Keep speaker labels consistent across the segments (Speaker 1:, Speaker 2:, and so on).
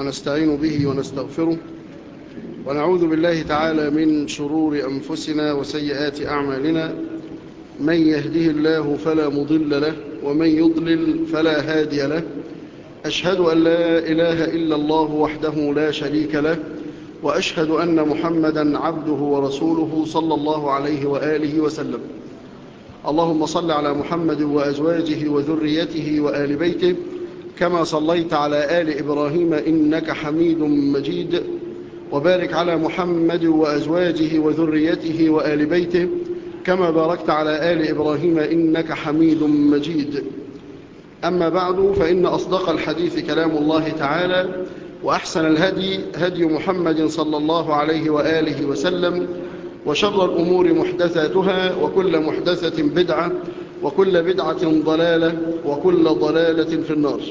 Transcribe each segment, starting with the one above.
Speaker 1: ونستعين به ونستغفره ونعوذ بالله تعالى من شرور أنفسنا وسيئات أعمالنا من يهده الله فلا مضل له ومن يضلل فلا هادي له أشهد أن لا إله إلا الله وحده لا شريك له وأشهد أن محمدا عبده ورسوله صلى الله عليه وآله وسلم اللهم صل على محمد وأزواجه وذريته وآل بيته كما صليت على آل إبراهيم إنك حميد مجيد وبارك على محمد وأزواجه وذريته وآل بيته كما باركت على آل إبراهيم إنك حميد مجيد أما بعد فإن أصدق الحديث كلام الله تعالى وأحسن الهدي هدي محمد صلى الله عليه وآله وسلم وشر الأمور محدثاتها وكل محدثة بدعة وكل بدعة ضلالة وكل ضلالة في النار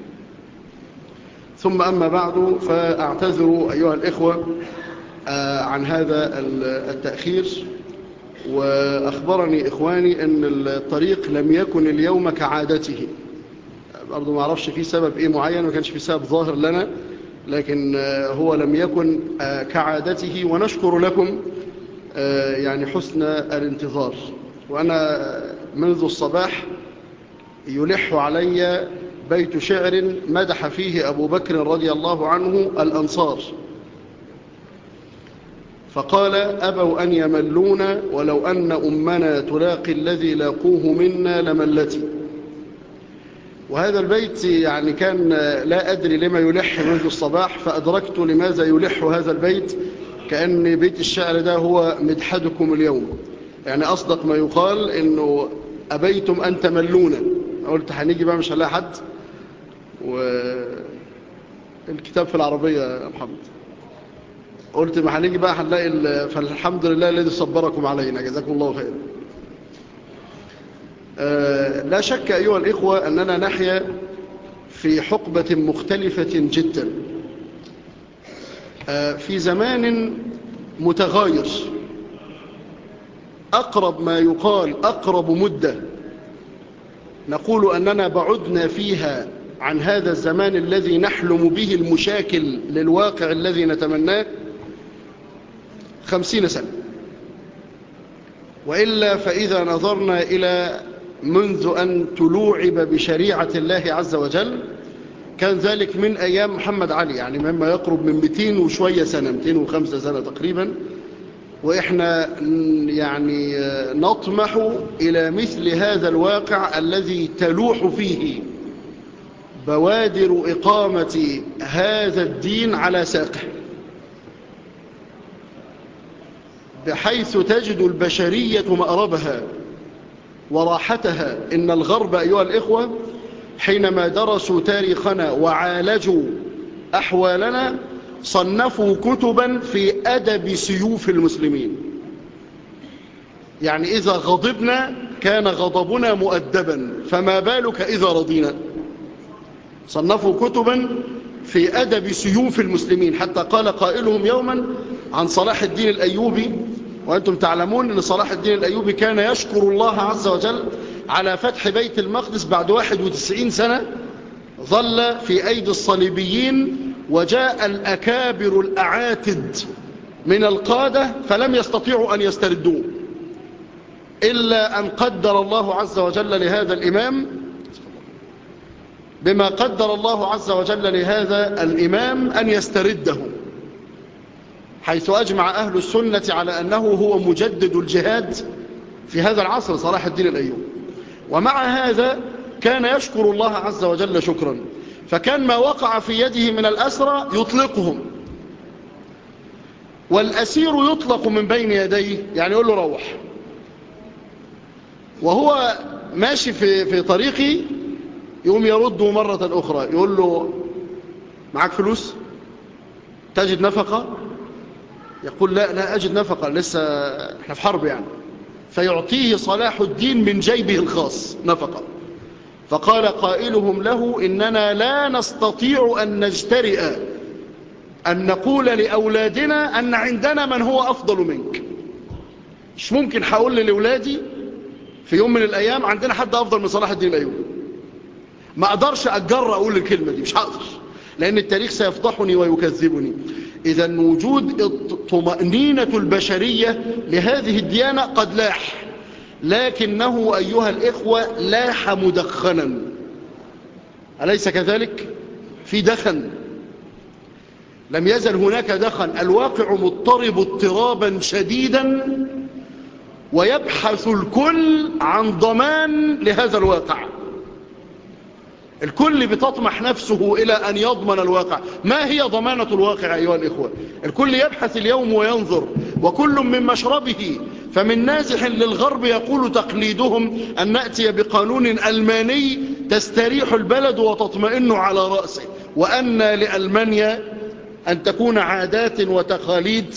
Speaker 1: ثم أما بعد فأعتذر أيها الإخوة عن هذا التأخير وأخبرني إخواني أن الطريق لم يكن اليوم كعادته برضو ما أعرفش في سبب إيه معين ما كانش في سبب ظاهر لنا لكن هو لم يكن كعادته ونشكر لكم يعني حسن الانتظار وأنا منذ الصباح يلح علي بيت شعر مدح فيه أبو بكر رضي الله عنه الأنصار فقال أبوا أن يملون ولو أن أمنا تلاقي الذي لاقوه منا لملتي وهذا البيت يعني كان لا أدري لما يلح منذ الصباح فأدركت لماذا يلح هذا البيت كأن بيت الشعر ده هو مدحدكم اليوم يعني أصدق ما يقال إنه أبيتم أن تملونا قلت هنيجي بقى مش هنلاقي حد والكتاب في العربية يا محمد قلت ما هنيجي بقى هنلاقي فالحمد لله الذي صبركم علينا جزاكم الله خيرا آه لا شك أيها الإخوة أننا نحيا في حقبة مختلفة جدا آه في زمان متغاير أقرب ما يقال أقرب مدة نقول أننا بعدنا فيها عن هذا الزمان الذي نحلم به المشاكل للواقع الذي نتمناه خمسين سنة وإلا فإذا نظرنا إلى منذ أن تلوعب بشريعة الله عز وجل كان ذلك من أيام محمد علي يعني مما يقرب من 200 وشوية سنة 205 سنة تقريبا وإحنا يعني نطمح إلى مثل هذا الواقع الذي تلوح فيه بوادر إقامة هذا الدين على ساقه بحيث تجد البشرية مأربها وراحتها إن الغرب أيها الإخوة حينما درسوا تاريخنا وعالجوا أحوالنا صنفوا كتبا في أدب سيوف المسلمين يعني إذا غضبنا كان غضبنا مؤدبا فما بالك إذا رضينا صنفوا كتبا في أدب سيوف المسلمين حتى قال قائلهم يوما عن صلاح الدين الأيوبي وأنتم تعلمون أن صلاح الدين الأيوبي كان يشكر الله عز وجل على فتح بيت المقدس بعد 91 سنة ظل في أيدي الصليبيين وجاء الأكابر الأعاتد من القادة فلم يستطيعوا أن يستردوه إلا أن قدر الله عز وجل لهذا الإمام بما قدر الله عز وجل لهذا الإمام أن يسترده حيث أجمع أهل السنة على أنه هو مجدد الجهاد في هذا العصر صلاح الدين الأيوب ومع هذا كان يشكر الله عز وجل شكرا فكان ما وقع في يده من الأسرى يطلقهم والأسير يطلق من بين يديه يعني يقول له روح وهو ماشي في, في طريقي يقوم يرده مرة أخرى يقول له معاك فلوس تجد نفقة يقول لا لا أجد نفقة لسه احنا في حرب يعني فيعطيه صلاح الدين من جيبه الخاص نفقة فقال قائلهم له إننا لا نستطيع أن نجترئ أن نقول لأولادنا أن عندنا من هو أفضل منك مش ممكن هقول لأولادي في يوم من الأيام عندنا حد أفضل من صلاح الدين الأيوبي ما أقدرش أتجرأ أقول الكلمة دي مش هقدر لأن التاريخ سيفضحني ويكذبني إذا وجود طمأنينة البشرية لهذه الديانة قد لاح لكنه أيها الإخوة لاح مدخنا أليس كذلك؟ في دخن لم يزل هناك دخن الواقع مضطرب اضطرابا شديدا ويبحث الكل عن ضمان لهذا الواقع الكل بتطمح نفسه إلى أن يضمن الواقع ما هي ضمانة الواقع أيها الإخوة الكل يبحث اليوم وينظر وكل من مشربه فمن نازح للغرب يقول تقليدهم أن نأتي بقانون ألماني تستريح البلد وتطمئن على رأسه وأن لألمانيا أن تكون عادات وتقاليد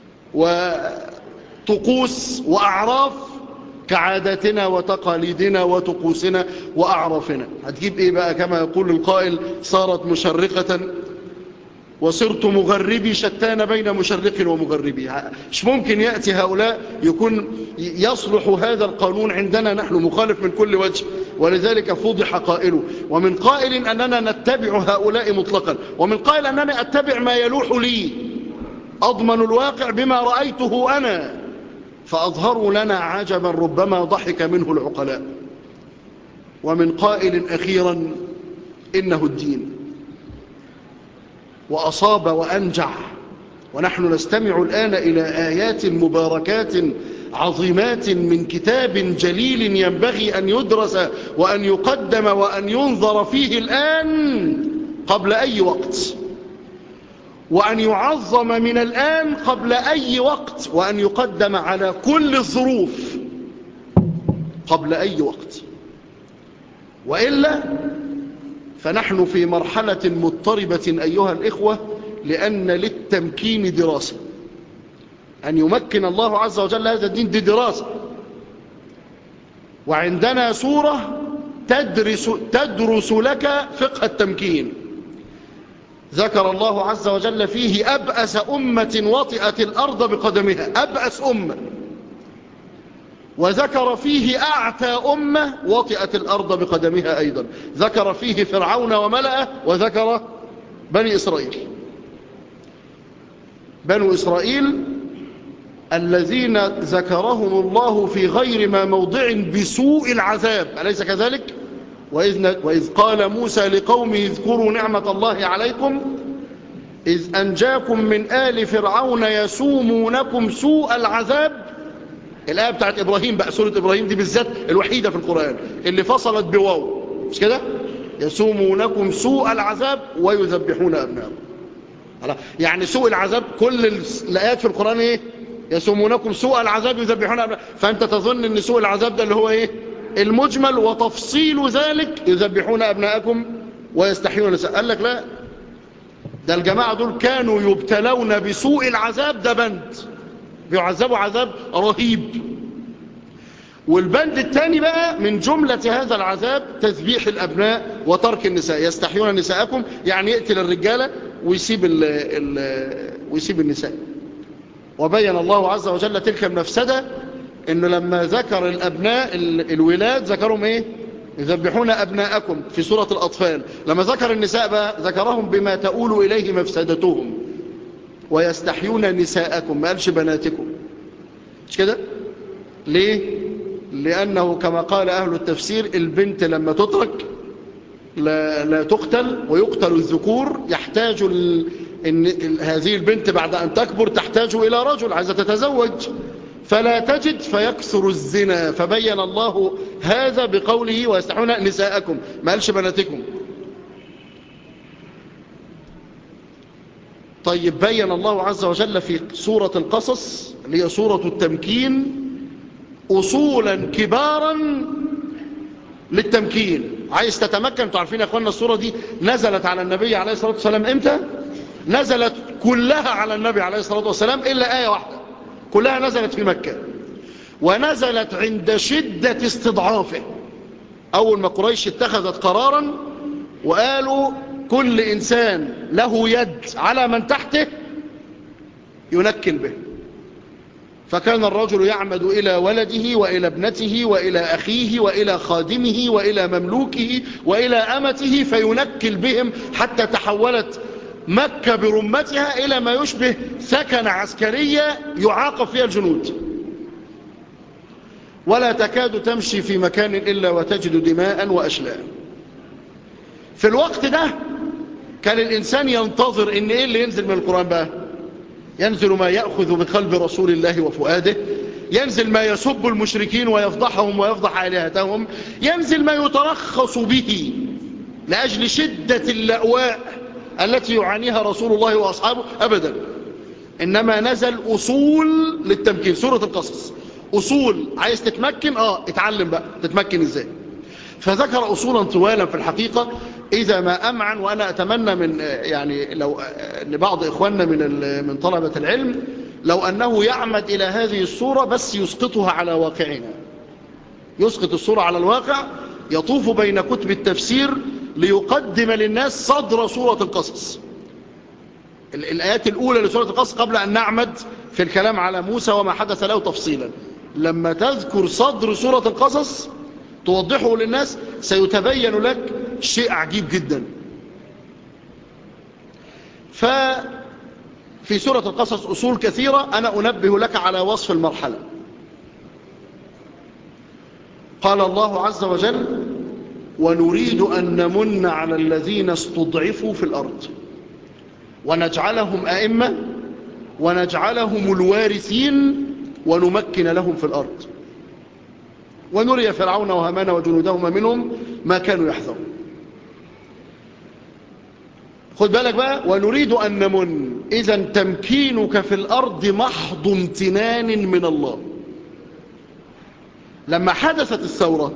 Speaker 1: وطقوس وأعراف كعاداتنا وتقاليدنا وطقوسنا وأعرافنا هتجيب إيه بقى كما يقول القائل صارت مشرقة وصرت مغربي شتان بين مشرق ومغربي مش ممكن يأتي هؤلاء يكون يصلح هذا القانون عندنا نحن مخالف من كل وجه ولذلك فضح قائله ومن قائل أننا نتبع هؤلاء مطلقا ومن قائل أنني أتبع ما يلوح لي أضمن الواقع بما رأيته أنا فأظهروا لنا عجبا ربما ضحك منه العقلاء ومن قائل أخيرا إنه الدين وأصاب وأنجع ونحن نستمع الآن إلى آيات مباركات عظيمات من كتاب جليل ينبغي أن يدرس وأن يقدم وأن ينظر فيه الآن قبل أي وقت وأن يعظم من الآن قبل أي وقت وأن يقدم على كل الظروف قبل أي وقت وإلا فنحن في مرحلة مضطربة أيها الإخوة لأن للتمكين دراسة أن يمكن الله عز وجل هذا الدين دي دراسة وعندنا سورة تدرس, تدرس لك فقه التمكين ذكر الله عز وجل فيه أبأس أمة وطئت الأرض بقدمها أبأس أمة وذكر فيه أعتى أمة وطئت الأرض بقدمها أيضا ذكر فيه فرعون وملأه وذكر بني إسرائيل بنو إسرائيل الذين ذكرهم الله في غير ما موضع بسوء العذاب أليس كذلك؟ وإذ, وإذ قال موسى لقومه اذكروا نعمة الله عليكم إذ أنجاكم من آل فرعون يسومونكم سوء العذاب الآية بتاعت إبراهيم بقى سورة إبراهيم دي بالذات الوحيدة في القرآن اللي فصلت بواو مش كده يسومونكم سوء العذاب ويذبحون أبناءكم يعني سوء العذاب كل الآيات في القرآن إيه يسومونكم سوء العذاب يذبحون أبناءكم فأنت تظن أن سوء العذاب ده اللي هو إيه المجمل وتفصيل ذلك يذبحون أبناءكم ويستحيون نساء قال لك لا ده الجماعة دول كانوا يبتلون بسوء العذاب ده بند بيعذبوا عذاب رهيب والبند الثاني بقى من جملة هذا العذاب تذبيح الأبناء وترك النساء يستحيون نساءكم يعني يقتل الرجالة ويسيب, ال ال ويسيب النساء وبين الله عز وجل تلك المفسدة انه لما ذكر الابناء الولاد ذكرهم ايه يذبحون ابناءكم في سورة الاطفال لما ذكر النساء بقى ذكرهم بما تؤول اليه مفسدتهم ويستحيون نساءكم ما قالش بناتكم مش كده ليه لانه كما قال اهل التفسير البنت لما تترك لا, لا تقتل ويقتل الذكور يحتاج ال... إن هذه البنت بعد أن تكبر تحتاج إلى رجل عايزة تتزوج فلا تجد فيكثر الزنا فبين الله هذا بقوله ويستحون نساءكم ما قالش بناتكم طيب بين الله عز وجل في سورة القصص اللي هي سورة التمكين أصولا كبارا للتمكين عايز تتمكن تعرفين يا أخوانا السورة دي نزلت على النبي عليه الصلاة والسلام إمتى نزلت كلها على النبي عليه الصلاة والسلام إلا آية واحدة كلها نزلت في مكة ونزلت عند شدة استضعافه أول ما قريش اتخذت قرارا وقالوا كل إنسان له يد على من تحته ينكل به فكان الرجل يعمد إلى ولده وإلى ابنته وإلى أخيه وإلى خادمه وإلى مملوكه وإلى أمته فينكل بهم حتى تحولت مكة برمتها إلى ما يشبه سكن عسكرية يعاقب فيها الجنود ولا تكاد تمشي في مكان إلا وتجد دماء وأشلاء في الوقت ده كان الإنسان ينتظر إن إيه اللي ينزل من القرآن بقى ينزل ما يأخذ بقلب رسول الله وفؤاده ينزل ما يسب المشركين ويفضحهم ويفضح آلهتهم ينزل ما يترخص به لأجل شدة اللأواء التي يعانيها رسول الله وأصحابه أبدا إنما نزل أصول للتمكين سورة القصص أصول عايز تتمكن آه اتعلم بقى تتمكن إزاي فذكر أصولا طوالا في الحقيقة إذا ما أمعن وأنا أتمنى من يعني لو لبعض إخواننا من من طلبة العلم لو أنه يعمد إلى هذه الصورة بس يسقطها على واقعنا يسقط الصورة على الواقع يطوف بين كتب التفسير ليقدم للناس صدر سورة القصص الآيات الأولى لسورة القصص قبل أن نعمد في الكلام على موسى وما حدث له تفصيلا لما تذكر صدر سورة القصص توضحه للناس سيتبين لك شيء عجيب جدا ففي سورة القصص أصول كثيرة أنا أنبه لك على وصف المرحلة قال الله عز وجل ونريد أن نمن على الذين استضعفوا في الأرض ونجعلهم أئمة ونجعلهم الوارثين ونمكن لهم في الأرض ونري فرعون وهامان وجنودهما منهم ما كانوا يحذرون خد بالك بقى ونريد أن نمن إذا تمكينك في الأرض محض امتنان من الله لما حدثت الثورة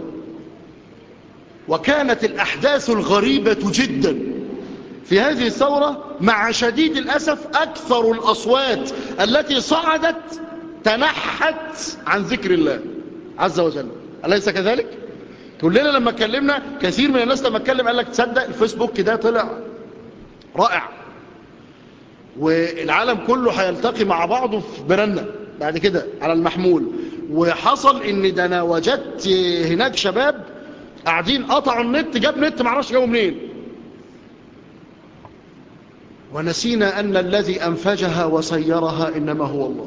Speaker 1: وكانت الأحداث الغريبة جدا في هذه الثورة مع شديد الأسف أكثر الأصوات التي صعدت تنحت عن ذكر الله عز وجل أليس كذلك؟ كلنا لما اتكلمنا كثير من الناس لما اتكلم قال لك تصدق الفيسبوك ده طلع رائع والعالم كله هيلتقي مع بعضه في برنة بعد كده على المحمول وحصل ان ده انا وجدت هناك شباب قاعدين قطعوا النت جاب نت معرفش جابوا منين ونسينا ان الذي انفجها وسيرها انما هو الله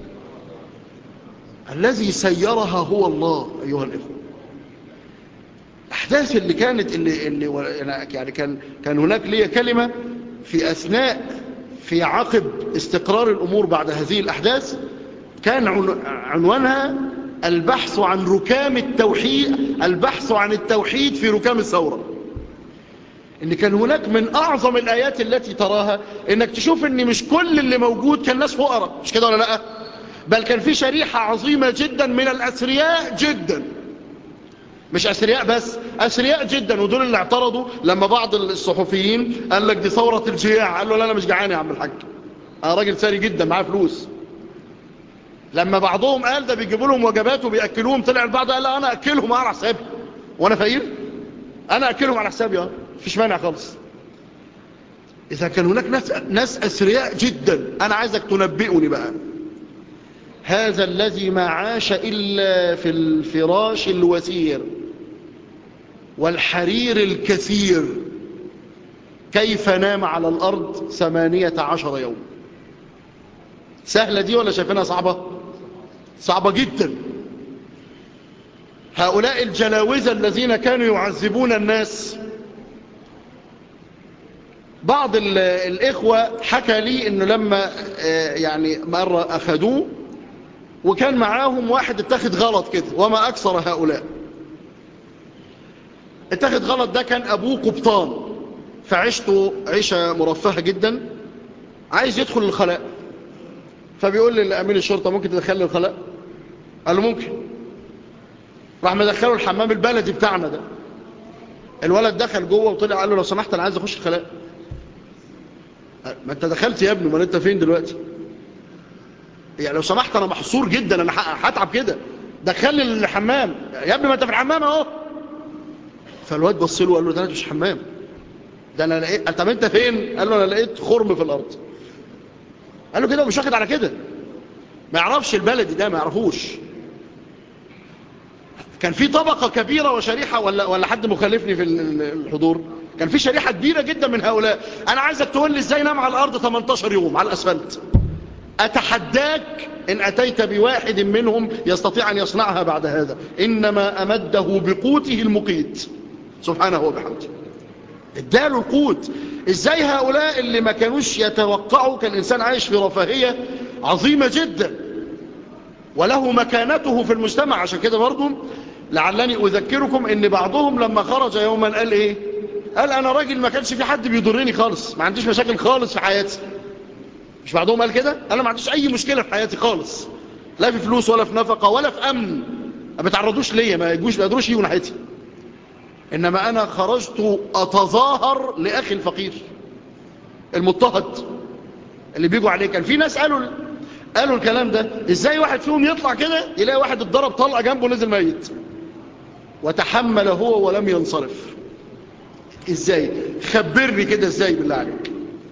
Speaker 1: الذي سيرها هو الله أيها الإخوة الأحداث اللي كانت اللي, اللي يعني كان, كان هناك لي كلمة في أثناء في عقب استقرار الأمور بعد هذه الأحداث كان عنوانها البحث عن ركام التوحيد البحث عن التوحيد في ركام الثورة ان كان هناك من اعظم الايات التي تراها انك تشوف ان مش كل اللي موجود كان ناس فقراء مش كده ولا لا بل كان في شريحة عظيمة جدا من الأثرياء جدا مش أثرياء بس أثرياء جدا ودول اللي اعترضوا لما بعض الصحفيين قال لك دي ثورة الجياع قال له لا أنا مش جعان يا عم الحاج أنا راجل ثري جدا معاه فلوس لما بعضهم قال ده بيجيبوا لهم وجبات وبيأكلوهم طلع البعض قال لا أنا أكلهم على حسابي وأنا فقير أنا أكلهم على حسابي اه مفيش مانع خالص إذا كان هناك ناس, ناس أثرياء جدا أنا عايزك تنبئني بقى هذا الذي ما عاش إلا في الفراش الوثير والحرير الكثير كيف نام على الأرض ثمانية عشر يوم سهلة دي ولا شايفينها صعبة صعبة جدا هؤلاء الجلاوزة الذين كانوا يعذبون الناس بعض الإخوة حكى لي أنه لما يعني مرة أخذوه وكان معاهم واحد اتخذ غلط كده وما أكثر هؤلاء اتخذ غلط ده كان أبوه قبطان فعشته عيشة مرفهة جدا عايز يدخل الخلاء فبيقول لأمين الشرطة ممكن تدخل لي الخلاء قال له ممكن راح مدخله الحمام البلدي بتاعنا ده الولد دخل جوه وطلع قال له لو سمحت انا عايز اخش الخلاء ما انت دخلت يا ابني ما انت فين دلوقتي يعني لو سمحت انا محصور جدا انا هتعب كده دخلني الحمام يا ابني ما انت في الحمام اهو فالواد بص له وقال له ده انا مش حمام ده انا لقيت طب انت فين قال له انا لقيت خرم في الارض قال له كده ومش واخد على كده ما يعرفش البلدي ده ما يعرفوش كان في طبقة كبيرة وشريحة ولا, ولا حد مخالفني في الحضور كان في شريحة كبيرة جدا من هؤلاء أنا عايزك تقول لي إزاي نام على الأرض 18 يوم على الأسفلت أتحداك إن أتيت بواحد منهم يستطيع أن يصنعها بعد هذا إنما أمده بقوته المقيت سبحانه وبحمده اداله القوت ازاي هؤلاء اللي ما كانوش يتوقعوا كان الانسان عايش في رفاهية عظيمة جدا وله مكانته في المجتمع عشان كده برضو لعلني اذكركم ان بعضهم لما خرج يوما قال ايه قال انا راجل ما كانش في حد بيضرني خالص ما عنديش مشاكل خالص في حياتي مش بعضهم قال كده انا ما عنديش اي مشكلة في حياتي خالص لا في فلوس ولا في نفقة ولا في امن ما بتعرضوش ليا ما يجوش ما يقدروش يجوا ناحيتي إنما أنا خرجت أتظاهر لأخي الفقير المضطهد اللي بيجوا عليه كان في ناس قالوا قالوا الكلام ده إزاي واحد فيهم يطلع كده يلاقي واحد اتضرب طلع جنبه نزل ميت وتحمل هو ولم ينصرف إزاي خبرني كده إزاي بالله عليك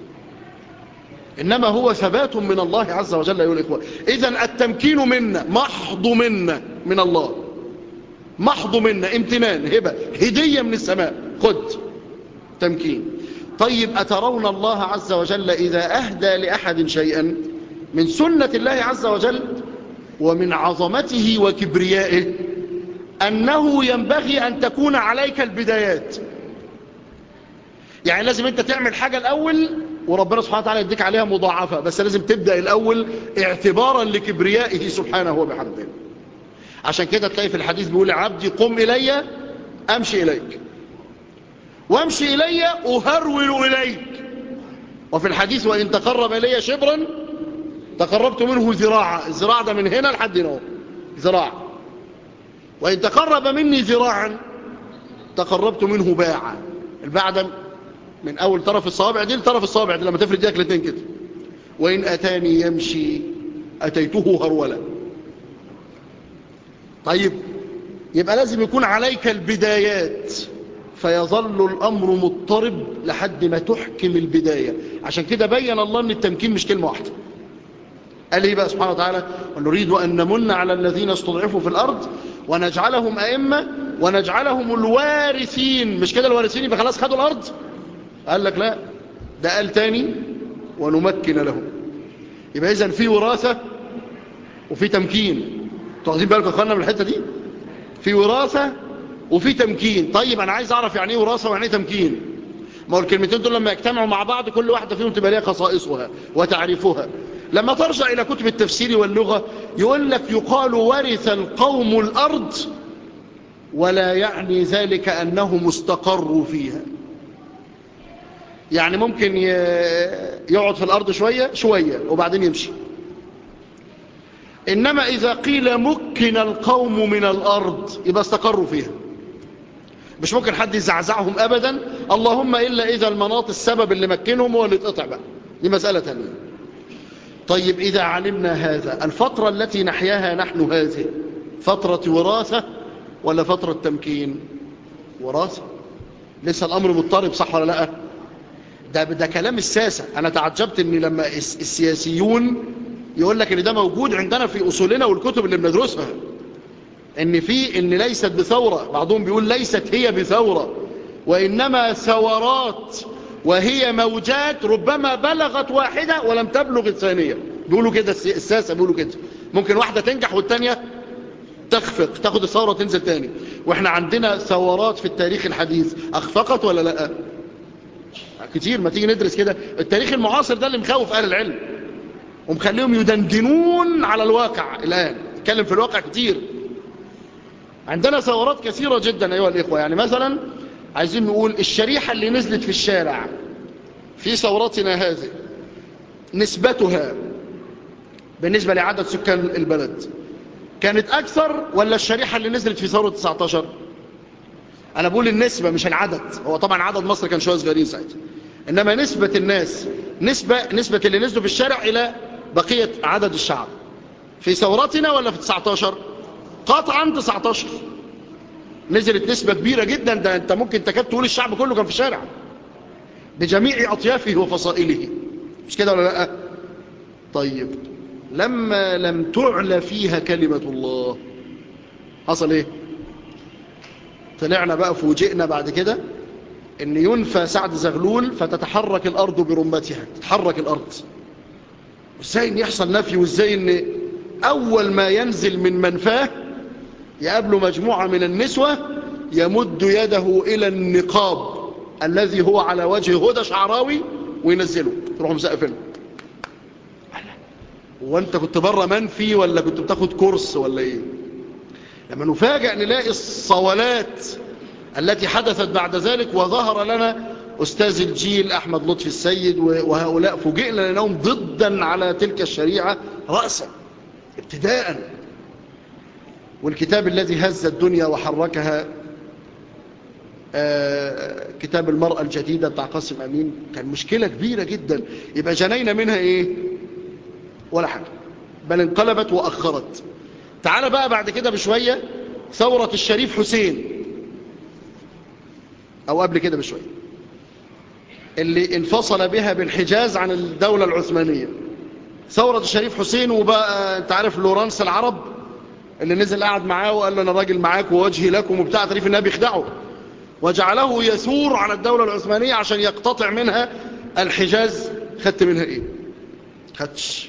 Speaker 1: إنما هو ثبات من الله عز وجل أيها الإخوة إذن التمكين منا محض منا من الله محض منا امتنان هبة هدية من السماء خد تمكين طيب أترون الله عز وجل إذا أهدى لأحد شيئا من سنة الله عز وجل ومن عظمته وكبريائه أنه ينبغي أن تكون عليك البدايات يعني لازم أنت تعمل حاجة الأول وربنا سبحانه وتعالى يديك عليها مضاعفة بس لازم تبدأ الأول اعتبارا لكبريائه سبحانه وبحمده عشان كده تلاقي في الحديث بيقول عبدي قم إلي أمشي إليك وامشي إلي أهرول إليك وفي الحديث وإن تقرب إلي شبرا تقربت منه ذراعا الذراع ده من هنا لحد هنا ذراع وإن تقرب مني ذراعا تقربت منه باعا الباع ده من أول طرف الصوابع دي لطرف الصوابع دي لما تفرد ايدك الاثنين كده وإن أتاني يمشي أتيته هرولا طيب يبقى لازم يكون عليك البدايات فيظل الأمر مضطرب لحد ما تحكم البداية عشان كده بين الله أن التمكين مش كلمة واحدة قال ايه بقى سبحانه وتعالى ونريد أن نمن على الذين استضعفوا في الأرض ونجعلهم أئمة ونجعلهم الوارثين مش كده الوارثين يبقى خلاص خدوا الأرض قال لك لا ده قال تاني ونمكن لهم يبقى إذن في وراثة وفي تمكين واخدين بالكم اخوانا من الحته دي في وراثه وفي تمكين طيب انا عايز اعرف يعني ايه وراثه ويعني ايه تمكين ما هو الكلمتين دول لما يجتمعوا مع بعض كل واحده فيهم تبقى ليها خصائصها وتعريفها لما ترجع الى كتب التفسير واللغه يقول لك يقال ورث القوم الارض ولا يعني ذلك انهم استقروا فيها يعني ممكن يقعد في الارض شويه شويه وبعدين يمشي إنما إذا قيل مكن القوم من الأرض يبقى استقروا فيها مش ممكن حد يزعزعهم أبدا اللهم إلا إذا المناط السبب اللي مكنهم هو اللي اتقطع بقى دي مسألة تانية طيب إذا علمنا هذا الفترة التي نحياها نحن هذه فترة وراثة ولا فترة تمكين وراثة لسه الأمر مضطرب صح ولا لا ده, ده كلام الساسة أنا تعجبت أن لما السياسيون يقول لك ان ده موجود عندنا في اصولنا والكتب اللي بندرسها ان في ان ليست بثورة بعضهم بيقول ليست هي بثورة وانما ثورات وهي موجات ربما بلغت واحدة ولم تبلغ الثانية بيقولوا كده الساسة بيقولوا كده ممكن واحدة تنجح والتانية تخفق تاخد الثورة وتنزل تاني واحنا عندنا ثورات في التاريخ الحديث اخفقت ولا لا كتير ما تيجي ندرس كده التاريخ المعاصر ده اللي مخوف اهل العلم ومخليهم يدندنون على الواقع الآن نتكلم في الواقع كتير عندنا ثورات كثيرة جدا أيها الإخوة يعني مثلا عايزين نقول الشريحة اللي نزلت في الشارع في ثوراتنا هذه نسبتها بالنسبة لعدد سكان البلد كانت أكثر ولا الشريحة اللي نزلت في ثورة 19 أنا بقول النسبة مش العدد هو طبعا عدد مصر كان شوية صغيرين ساعتها إنما نسبة الناس نسبة, نسبة اللي نزلوا في الشارع إلى بقية عدد الشعب في ثورتنا ولا في 19 قطعا 19 نزلت نسبة كبيرة جدا ده انت ممكن تكاد تقول الشعب كله كان في الشارع بجميع أطيافه وفصائله مش كده ولا لا طيب لما لم تعلى فيها كلمة الله حصل ايه طلعنا بقى فوجئنا بعد كده ان ينفى سعد زغلول فتتحرك الارض برمتها تتحرك الارض ازاي ان يحصل نفي وازاي ان اول ما ينزل من منفاه يقابله مجموعة من النسوة يمد يده الى النقاب الذي هو على وجه هدى شعراوي وينزله تروحوا مسقفين وانت كنت بره منفي ولا كنت بتاخد كورس ولا ايه لما نفاجأ نلاقي الصولات التي حدثت بعد ذلك وظهر لنا أستاذ الجيل أحمد لطفي السيد وهؤلاء فوجئنا لأنهم ضدا على تلك الشريعة رأسا ابتداء والكتاب الذي هز الدنيا وحركها آه كتاب المرأة الجديدة بتاع قاسم أمين كان مشكلة كبيرة جدا يبقى جنينا منها إيه ولا حاجة بل انقلبت وأخرت تعال بقى بعد كده بشوية ثورة الشريف حسين أو قبل كده بشوية اللي انفصل بها بالحجاز عن الدولة العثمانية ثورة الشريف حسين وبقى انت عارف لورانس العرب اللي نزل قاعد معاه وقال له انا راجل معاك ووجهي لكم وبتاع تعريف انها بيخدعه وجعله يثور على الدولة العثمانية عشان يقتطع منها الحجاز خدت منها ايه خدش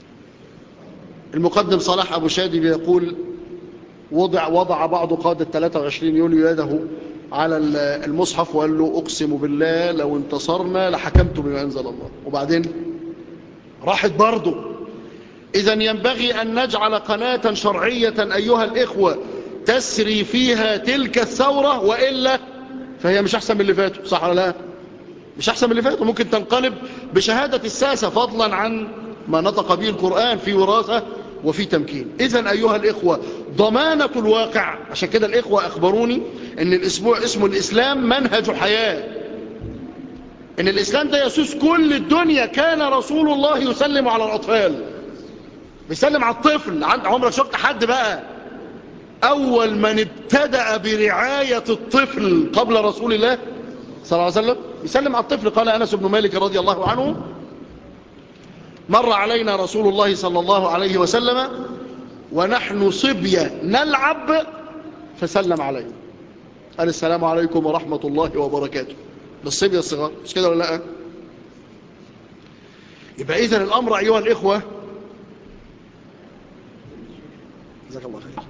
Speaker 1: المقدم صلاح أبو شادي بيقول وضع, وضع بعض قادة 23 يوليو يده على المصحف وقال له أقسم بالله لو انتصرنا لحكمت بما أنزل الله وبعدين راحت برضه إذا ينبغي أن نجعل قناة شرعية أيها الإخوة تسري فيها تلك الثورة وإلا فهي مش أحسن من اللي فاتوا صح ولا لا مش أحسن من اللي فاتوا ممكن تنقلب بشهادة الساسة فضلا عن ما نطق به القرآن في وراثة وفي تمكين إذا أيها الإخوة ضمانة الواقع عشان كده الإخوة أخبروني أن الأسبوع اسمه الإسلام منهج حياة أن الإسلام ده يسوس كل الدنيا كان رسول الله يسلم على الأطفال بيسلم على الطفل عمرك شفت حد بقى أول من ابتدأ برعاية الطفل قبل رسول الله صلى الله عليه وسلم يسلم على الطفل قال أنس بن مالك رضي الله عنه مر علينا رسول الله صلى الله عليه وسلم ونحن صبية نلعب فسلم علينا قال السلام عليكم ورحمة الله وبركاته للصبية الصغار مش كده ولا لا يبقى إذن الأمر أيها الإخوة جزاك الله خير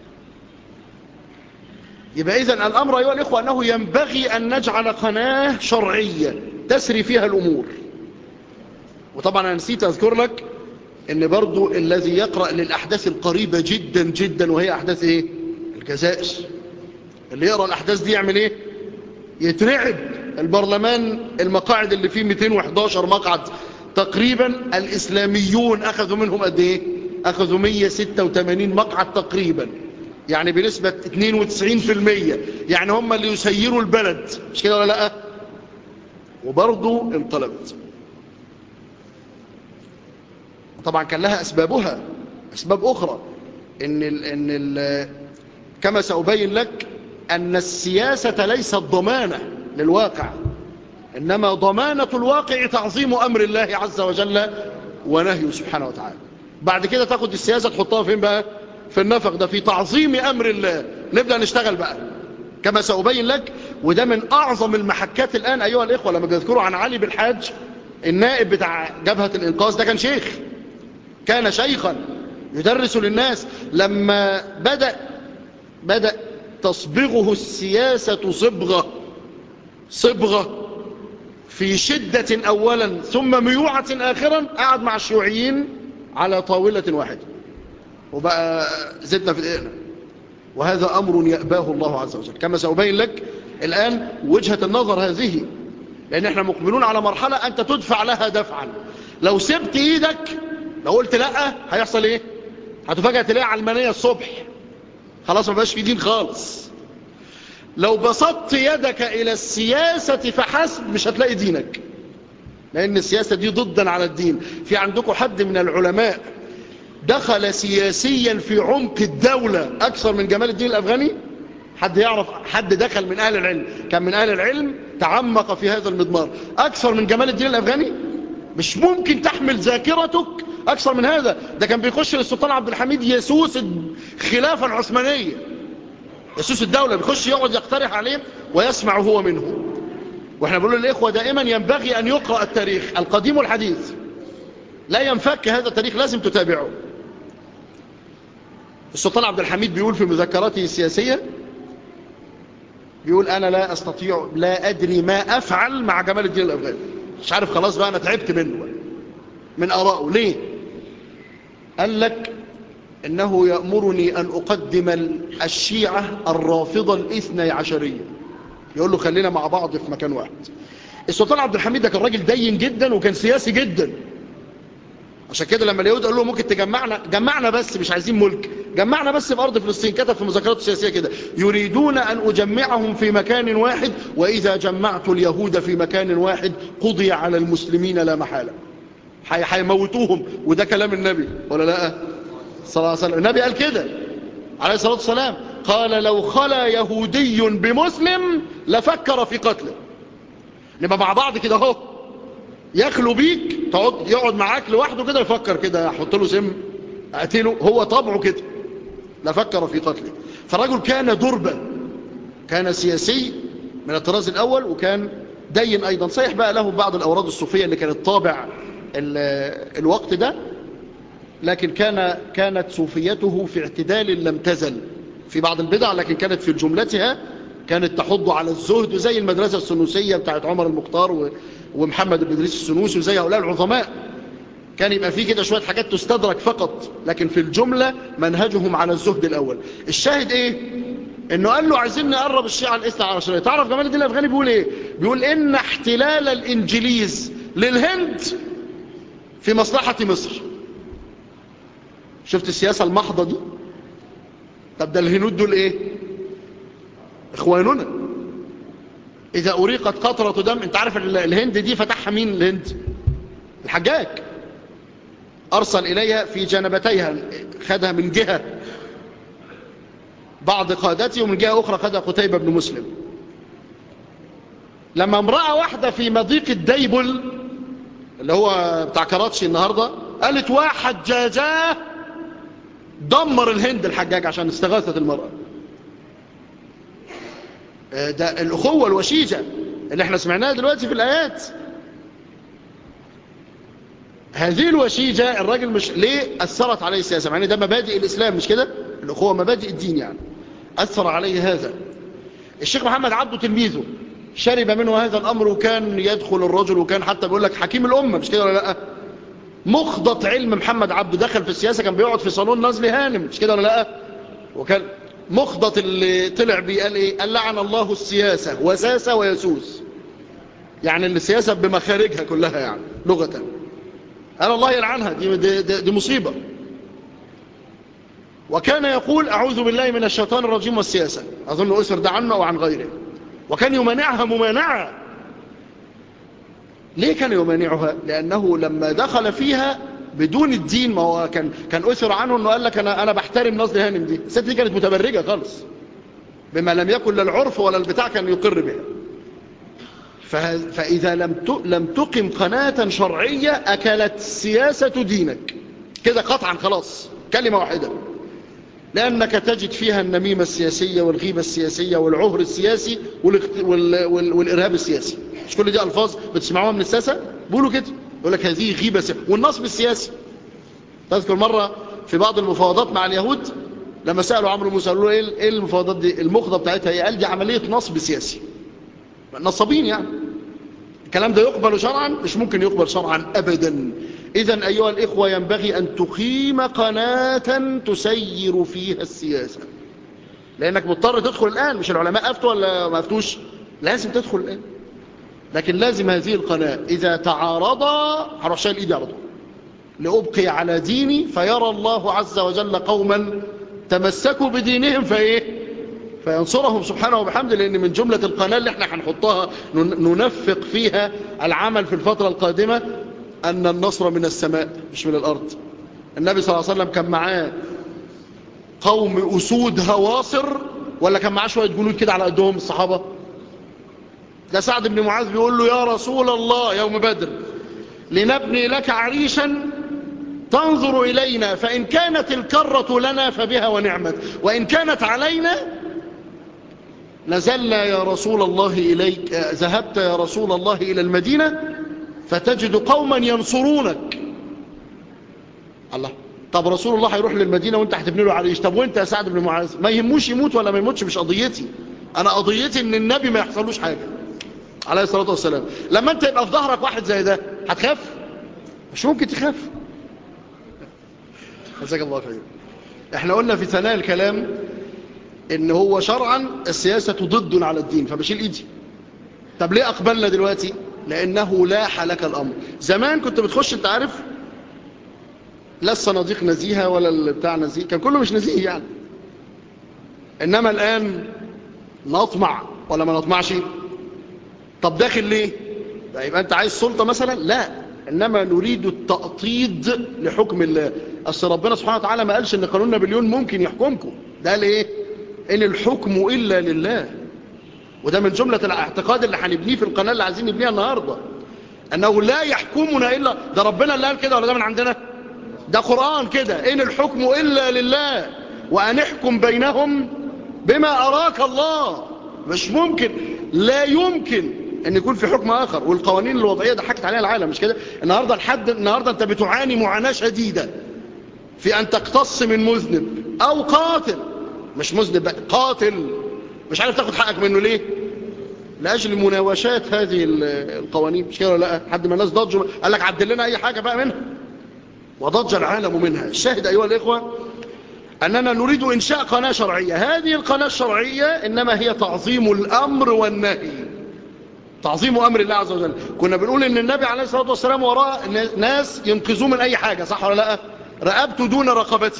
Speaker 1: يبقى إذن الأمر أيها الإخوة أنه ينبغي أن نجعل قناة شرعية تسري فيها الأمور وطبعا أنا نسيت أذكر لك أن برضو الذي يقرأ للأحداث القريبة جدا جدا وهي أحداث إيه الجزائر اللي يقرأ الأحداث دي يعمل إيه يترعب البرلمان المقاعد اللي فيه 211 مقعد تقريبا الإسلاميون أخذوا منهم قد إيه أخذوا 186 مقعد تقريبا يعني بنسبة 92% يعني هم اللي يسيروا البلد مش كده ولا لا وبرضو انقلبت طبعا كان لها أسبابها أسباب أخرى إن ال إن ال كما سأبين لك أن السياسة ليست ضمانة للواقع إنما ضمانة الواقع تعظيم أمر الله عز وجل ونهيه سبحانه وتعالى بعد كده تاخد السياسة تحطها فين بقى في النفق ده في تعظيم أمر الله نبدأ نشتغل بقى كما سأبين لك وده من أعظم المحكات الآن أيها الإخوة لما بيذكروا عن علي بالحاج النائب بتاع جبهة الإنقاذ ده كان شيخ كان شيخا يدرس للناس لما بدأ بدأ تصبغه السياسة صبغة صبغة في شدة أولا ثم ميوعة آخرا قعد مع الشيوعيين على طاولة واحدة وبقى زدنا في دقيقنا وهذا أمر يأباه الله عز وجل كما سأبين لك الآن وجهة النظر هذه لأن احنا مقبلون على مرحلة أنت تدفع لها دفعا لو سبت إيدك لو قلت لا هيحصل إيه هتفاجأ تلاقي علمانية الصبح خلاص ما بقاش في دين خالص لو بسطت يدك إلى السياسة فحسب مش هتلاقي دينك لأن السياسة دي ضدا على الدين في عندكم حد من العلماء دخل سياسيا في عمق الدولة أكثر من جمال الدين الأفغاني حد يعرف حد دخل من أهل العلم كان من أهل العلم تعمق في هذا المضمار أكثر من جمال الدين الأفغاني مش ممكن تحمل ذاكرتك أكثر من هذا ده كان بيخش للسلطان عبد الحميد يسوس الخلافة العثمانية يسوس الدولة بيخش يقعد يقترح عليه ويسمع هو منه واحنا بنقول للإخوة دائما ينبغي أن يقرأ التاريخ القديم والحديث لا ينفك هذا التاريخ لازم تتابعه السلطان عبد الحميد بيقول في مذكراته السياسية بيقول أنا لا أستطيع لا أدري ما أفعل مع جمال الدين الأفغاني مش عارف خلاص بقى أنا تعبت منه بقى. من أرائه ليه قال لك إنه يأمرني أن أقدم الشيعة الرافضة الاثنى عشرية يقول له خلينا مع بعض في مكان واحد السلطان عبد الحميد ده كان راجل دين جدا وكان سياسي جدا عشان كده لما اليهود قالوا له ممكن تجمعنا جمعنا بس مش عايزين ملك جمعنا بس في أرض فلسطين كتب في مذكراته السياسية كده يريدون أن أجمعهم في مكان واحد وإذا جمعت اليهود في مكان واحد قضي على المسلمين لا محالة هيموتوهم وده كلام النبي ولا لا صلى الله عليه وسلم النبي قال كده عليه الصلاة والسلام قال لو خلا يهودي بمسلم لفكر في قتله نبقى مع بعض كده اهو يخلو بيك تقعد يقعد معاك لوحده كده يفكر كده احط له سم اقتله هو طبعه كده لفكر في قتله فالرجل كان دربا كان سياسي من الطراز الاول وكان دين ايضا صحيح بقى له بعض الاوراد الصوفيه اللي كانت طابع الوقت ده لكن كان كانت صوفيته في اعتدال لم تزل في بعض البدع لكن كانت في جملتها كانت تحض على الزهد زي المدرسة السنوسية بتاعت عمر المختار ومحمد بن ادريس السنوسي وزي هؤلاء العظماء كان يبقى فيه كده شوية حاجات تستدرك فقط لكن في الجملة منهجهم على الزهد الأول الشاهد ايه انه قال له عايزين نقرب الشيعة الاثنى عشرية تعرف جمال الدين الافغاني بيقول ايه بيقول ان احتلال الانجليز للهند في مصلحة مصر شفت السياسة المحضة دي طب ده الهنود دول ايه اخواننا اذا اريقت قطرة دم انت عارف الهند دي فتحها مين الهند الحجاج ارسل اليها في جانبتيها خدها من جهة بعض قادته ومن جهة اخرى خدها قتيبة بن مسلم لما امرأة واحدة في مضيق الديبل اللي هو بتاع كراتشي النهاردة قالت واحد جاجاه دمر الهند الحجاج عشان استغاثة المرأة ده الأخوة الوشيجة اللي احنا سمعناها دلوقتي في الآيات هذه الوشيجة الراجل مش ليه أثرت عليه السياسة يعني ده مبادئ الإسلام مش كده الأخوة مبادئ الدين يعني أثر عليه هذا الشيخ محمد عبده تلميذه شرب منه هذا الأمر وكان يدخل الرجل وكان حتى بيقول لك حكيم الأمة مش كده ولا لأ مخضط علم محمد عبده دخل في السياسة كان بيقعد في صالون نزل هانم مش كده ولا لا وكان مخضط اللي طلع بيه قال ايه قال لعن الله السياسة وساسة ويسوس يعني السياسة بمخارجها كلها يعني لغة قال الله يلعنها دي, دي, دي, دي مصيبة وكان يقول أعوذ بالله من الشيطان الرجيم والسياسة أظن أسر ده عنه أو عن غيره وكان يمانعها ممانعة ليه كان يمانعها لأنه لما دخل فيها بدون الدين ما هو كان كان أسر عنه أنه قال لك أنا, أنا بحترم نصر هانم دي الست دي كانت متبرجة خالص بما لم يكن للعرف ولا البتاع كان يقر بها فإذا لم لم تقم قناة شرعية أكلت سياسة دينك كده قطعا خلاص كلمة واحدة لأنك تجد فيها النميمة السياسية والغيبة السياسية والعهر السياسي والإرهاب السياسي مش كل دي ألفاظ بتسمعوها من الساسة بيقولوا كده يقول لك هذه غيبة سياسية والنصب السياسي تذكر مرة في بعض المفاوضات مع اليهود لما سألوا عمرو موسى قالوا له ايه المفاوضات دي المخضة بتاعتها ايه قال دي عملية نصب سياسي نصابين يعني الكلام ده يقبل شرعا مش ممكن يقبل شرعا أبدا إذا أيها الإخوة ينبغي أن تقيم قناة تسير فيها السياسة لأنك مضطر تدخل الآن مش العلماء أفتوا ولا ما أفتوش لازم تدخل الآن لكن لازم هذه القناة إذا تعارضا هروح شايل إيدي على طول لأبقي على ديني فيرى الله عز وجل قوما تمسكوا بدينهم فإيه فينصرهم سبحانه وبحمده لأن من جملة القناة اللي احنا هنحطها ننفق فيها العمل في الفترة القادمة أن النصر من السماء مش من الأرض النبي صلى الله عليه وسلم كان معاه قوم أسود هواصر ولا كان معاه شوية جنود كده على قدهم الصحابة ده سعد بن معاذ بيقول له يا رسول الله يوم بدر لنبني لك عريشا تنظر إلينا فإن كانت الكرة لنا فبها ونعمت وإن كانت علينا نزلنا يا رسول الله إليك ذهبت يا رسول الله إلى المدينة فتجد قوما ينصرونك الله طب رسول الله هيروح للمدينة وانت هتبني له عريش طب وانت يا سعد بن معاذ ما يهموش يموت ولا ما يموتش مش قضيتي انا قضيتي ان النبي ما يحصلوش حاجة عليه الصلاة والسلام لما انت يبقى في ظهرك واحد زي ده هتخاف مش ممكن تخاف جزاك الله خير احنا قلنا في ثناء الكلام ان هو شرعا السياسة ضد على الدين فبشيل ايدي طب ليه اقبلنا دلوقتي لانه لاح لك الامر زمان كنت بتخش انت عارف لا الصناديق نزيهة ولا البتاع نزيه كان كله مش نزيه يعني انما الان نطمع ولا ما نطمعش طب داخل ليه ده يبقى انت عايز سلطة مثلا لا انما نريد التأطيد لحكم الله اصل ربنا سبحانه وتعالى ما قالش ان قانون نابليون ممكن يحكمكم ده ليه ان الحكم الا لله وده من جملة الاعتقاد اللي هنبنيه في القناة اللي عايزين نبنيها النهاردة انه لا يحكمنا الا ده ربنا اللي قال كده ولا ده من عندنا ده قرآن كده إن الحكم إلا لله وأن احكم بينهم بما أراك الله مش ممكن لا يمكن أن يكون في حكم آخر والقوانين الوضعية ده حكت عليها العالم مش كده النهاردة الحد النهاردة أنت بتعاني معاناة شديدة في أن تقتص من مذنب أو قاتل مش مذنب بقى قاتل مش عارف تاخد حقك منه ليه لأجل مناوشات هذه القوانين مش كده ولا لا حد ما الناس ضجوا قال لك عدل لنا أي حاجة بقى منها وضج العالم منها الشاهد أيها الإخوة أننا نريد إنشاء قناة شرعية هذه القناة الشرعية إنما هي تعظيم الأمر والنهي تعظيم أمر الله عز وجل كنا بنقول إن النبي عليه الصلاة والسلام وراء ناس ينقذوه من أي حاجة صح ولا لا رقبته دون رقبته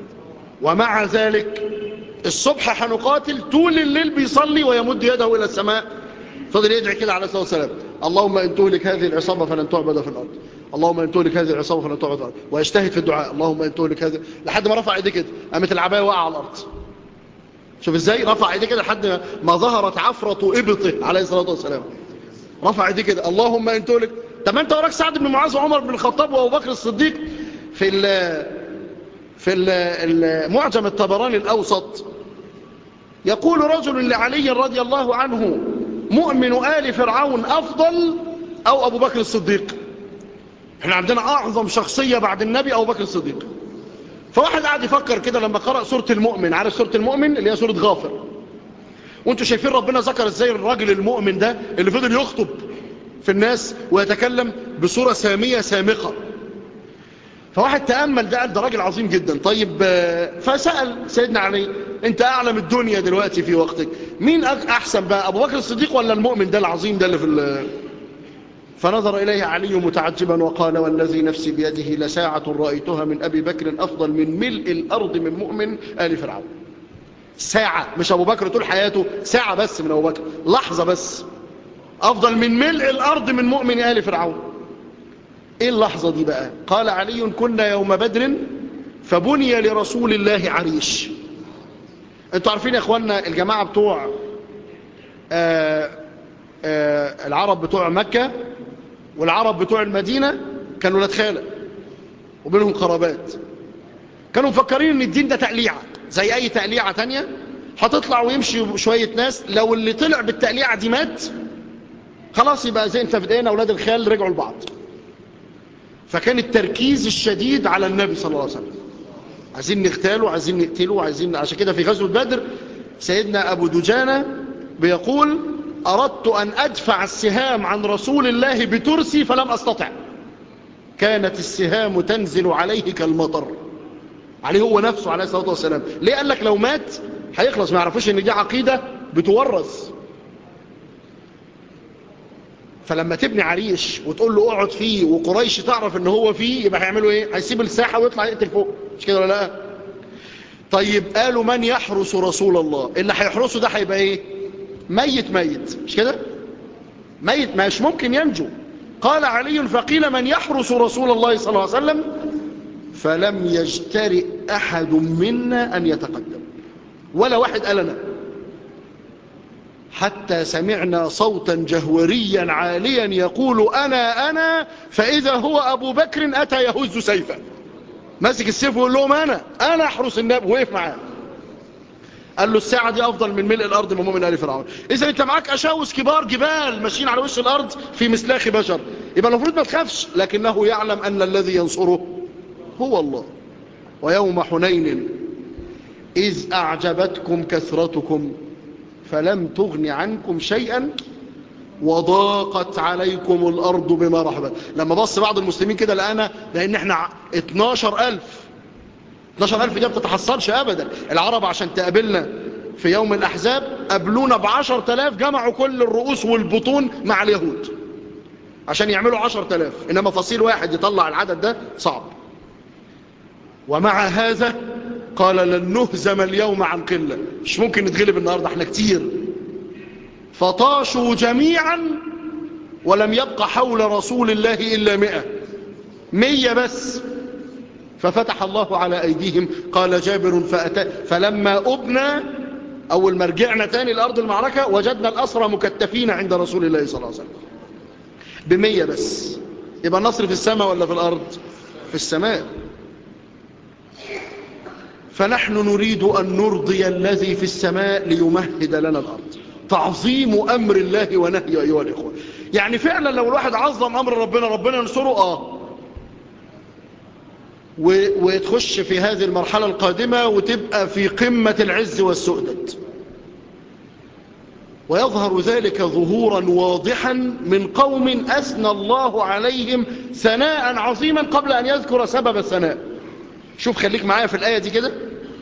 Speaker 1: ومع ذلك الصبح هنقاتل طول الليل بيصلي ويمد يده إلى السماء فضل يدعي كده عليه الصلاة والسلام اللهم إن تهلك هذه العصابة فلن تعبد في الأرض اللهم ان تهلك هذه العصابه فلا تعبد الارض ويجتهد في الدعاء اللهم ان تهلك هذه لحد ما رفع ايديه كده قامت العبايه وقع على الارض شوف ازاي رفع ايديه كده لحد ما ظهرت عفره ابطه عليه الصلاه والسلام رفع ايديه كده اللهم ان تهلك طب ما انت وراك سعد بن معاذ وعمر بن الخطاب وابو بكر الصديق في ال في المعجم الطبراني الاوسط يقول رجل لعلي رضي الله عنه مؤمن آل فرعون أفضل أو أبو بكر الصديق احنا عندنا اعظم شخصية بعد النبي ابو بكر الصديق فواحد قاعد يفكر كده لما قرأ سورة المؤمن عارف سورة المؤمن اللي هي سورة غافر وانتوا شايفين ربنا ذكر ازاي الراجل المؤمن ده اللي فضل يخطب في الناس ويتكلم بصورة سامية سامقة فواحد تأمل ده قال ده راجل عظيم جدا طيب فسأل سيدنا علي انت اعلم الدنيا دلوقتي في وقتك مين احسن بقى ابو بكر الصديق ولا المؤمن ده العظيم ده اللي في فنظر إليه علي متعجبا وقال والذي نفسي بيده لساعة رأيتها من أبي بكر أفضل من ملء الأرض من مؤمن آل فرعون ساعة مش أبو بكر طول حياته ساعة بس من أبو بكر لحظة بس أفضل من ملء الأرض من مؤمن آل فرعون إيه اللحظة دي بقى قال علي كنا يوم بدر فبني لرسول الله عريش انتوا عارفين يا اخوانا الجماعة بتوع آآ آآ العرب بتوع مكة والعرب بتوع المدينة كانوا ولاد خالة وبينهم قرابات كانوا مفكرين ان الدين ده تقليعة زي اي تقليعة تانية هتطلع ويمشي شوية ناس لو اللي طلع بالتقليعة دي مات خلاص يبقى زي انت بدأنا اولاد الخال رجعوا لبعض فكان التركيز الشديد على النبي صلى الله عليه وسلم عايزين نغتاله عايزين نقتله عايزين عشان كده في غزوة بدر سيدنا ابو دجانة بيقول أردت أن أدفع السهام عن رسول الله بترسي فلم أستطع كانت السهام تنزل عليه كالمطر عليه هو نفسه عليه الصلاة والسلام ليه قال لك لو مات هيخلص ما يعرفوش ان دي عقيدة بتورث فلما تبني عريش وتقول له اقعد فيه وقريش تعرف ان هو فيه يبقى هيعملوا ايه هيسيب الساحة ويطلع يقتل فوق مش كده ولا لا طيب قالوا من يحرس رسول الله اللي هيحرسه ده هيبقى ايه ميت ميت مش كده ميت مش ممكن ينجو قال علي فقيل من يحرس رسول الله صلى الله عليه وسلم فلم يجترئ أحد منا أن يتقدم ولا واحد قال أنا حتى سمعنا صوتا جهوريا عاليا يقول أنا أنا فإذا هو أبو بكر أتى يهز سيفا ماسك السيف ويقول لهم أنا أنا أحرس النبي وقف معاه قال له الساعة دي أفضل من ملء الأرض من مؤمن آل فرعون إذا أنت معاك أشاوس كبار جبال ماشيين على وش الأرض في مسلاخ بشر يبقى المفروض ما تخافش لكنه يعلم أن الذي ينصره هو الله ويوم حنين إذ أعجبتكم كثرتكم فلم تغن عنكم شيئا وضاقت عليكم الأرض بما رحبت لما بص بعض المسلمين كده لقانا لأن احنا 12000 12000 دي ما بتتحصلش أبدا العرب عشان تقابلنا في يوم الأحزاب قابلونا ب 10000 جمعوا كل الرؤوس والبطون مع اليهود عشان يعملوا 10000 إنما فصيل واحد يطلع العدد ده صعب ومع هذا قال لن نهزم اليوم عن قلة مش ممكن نتغلب النهاردة احنا كتير فطاشوا جميعا ولم يبقى حول رسول الله إلا مئة مية بس ففتح الله على أيديهم قال جابر فأتى فلما أبنى أول ما رجعنا تاني لأرض المعركة وجدنا الأسرى مكتفين عند رسول الله صلى الله عليه وسلم بمية بس يبقى النصر في السماء ولا في الأرض في السماء فنحن نريد أن نرضي الذي في السماء ليمهد لنا الأرض تعظيم أمر الله ونهي أيها الإخوة يعني فعلا لو الواحد عظم أمر ربنا ربنا ينصره آه وتخش في هذه المرحلة القادمة وتبقى في قمة العز والسؤدد ويظهر ذلك ظهورا واضحا من قوم أثنى الله عليهم ثناء عظيما قبل أن يذكر سبب الثناء شوف خليك معايا في الآية دي كده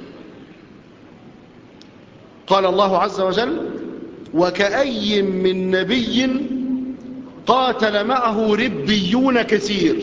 Speaker 1: قال الله عز وجل وكأي من نبي قاتل معه ربيون كثير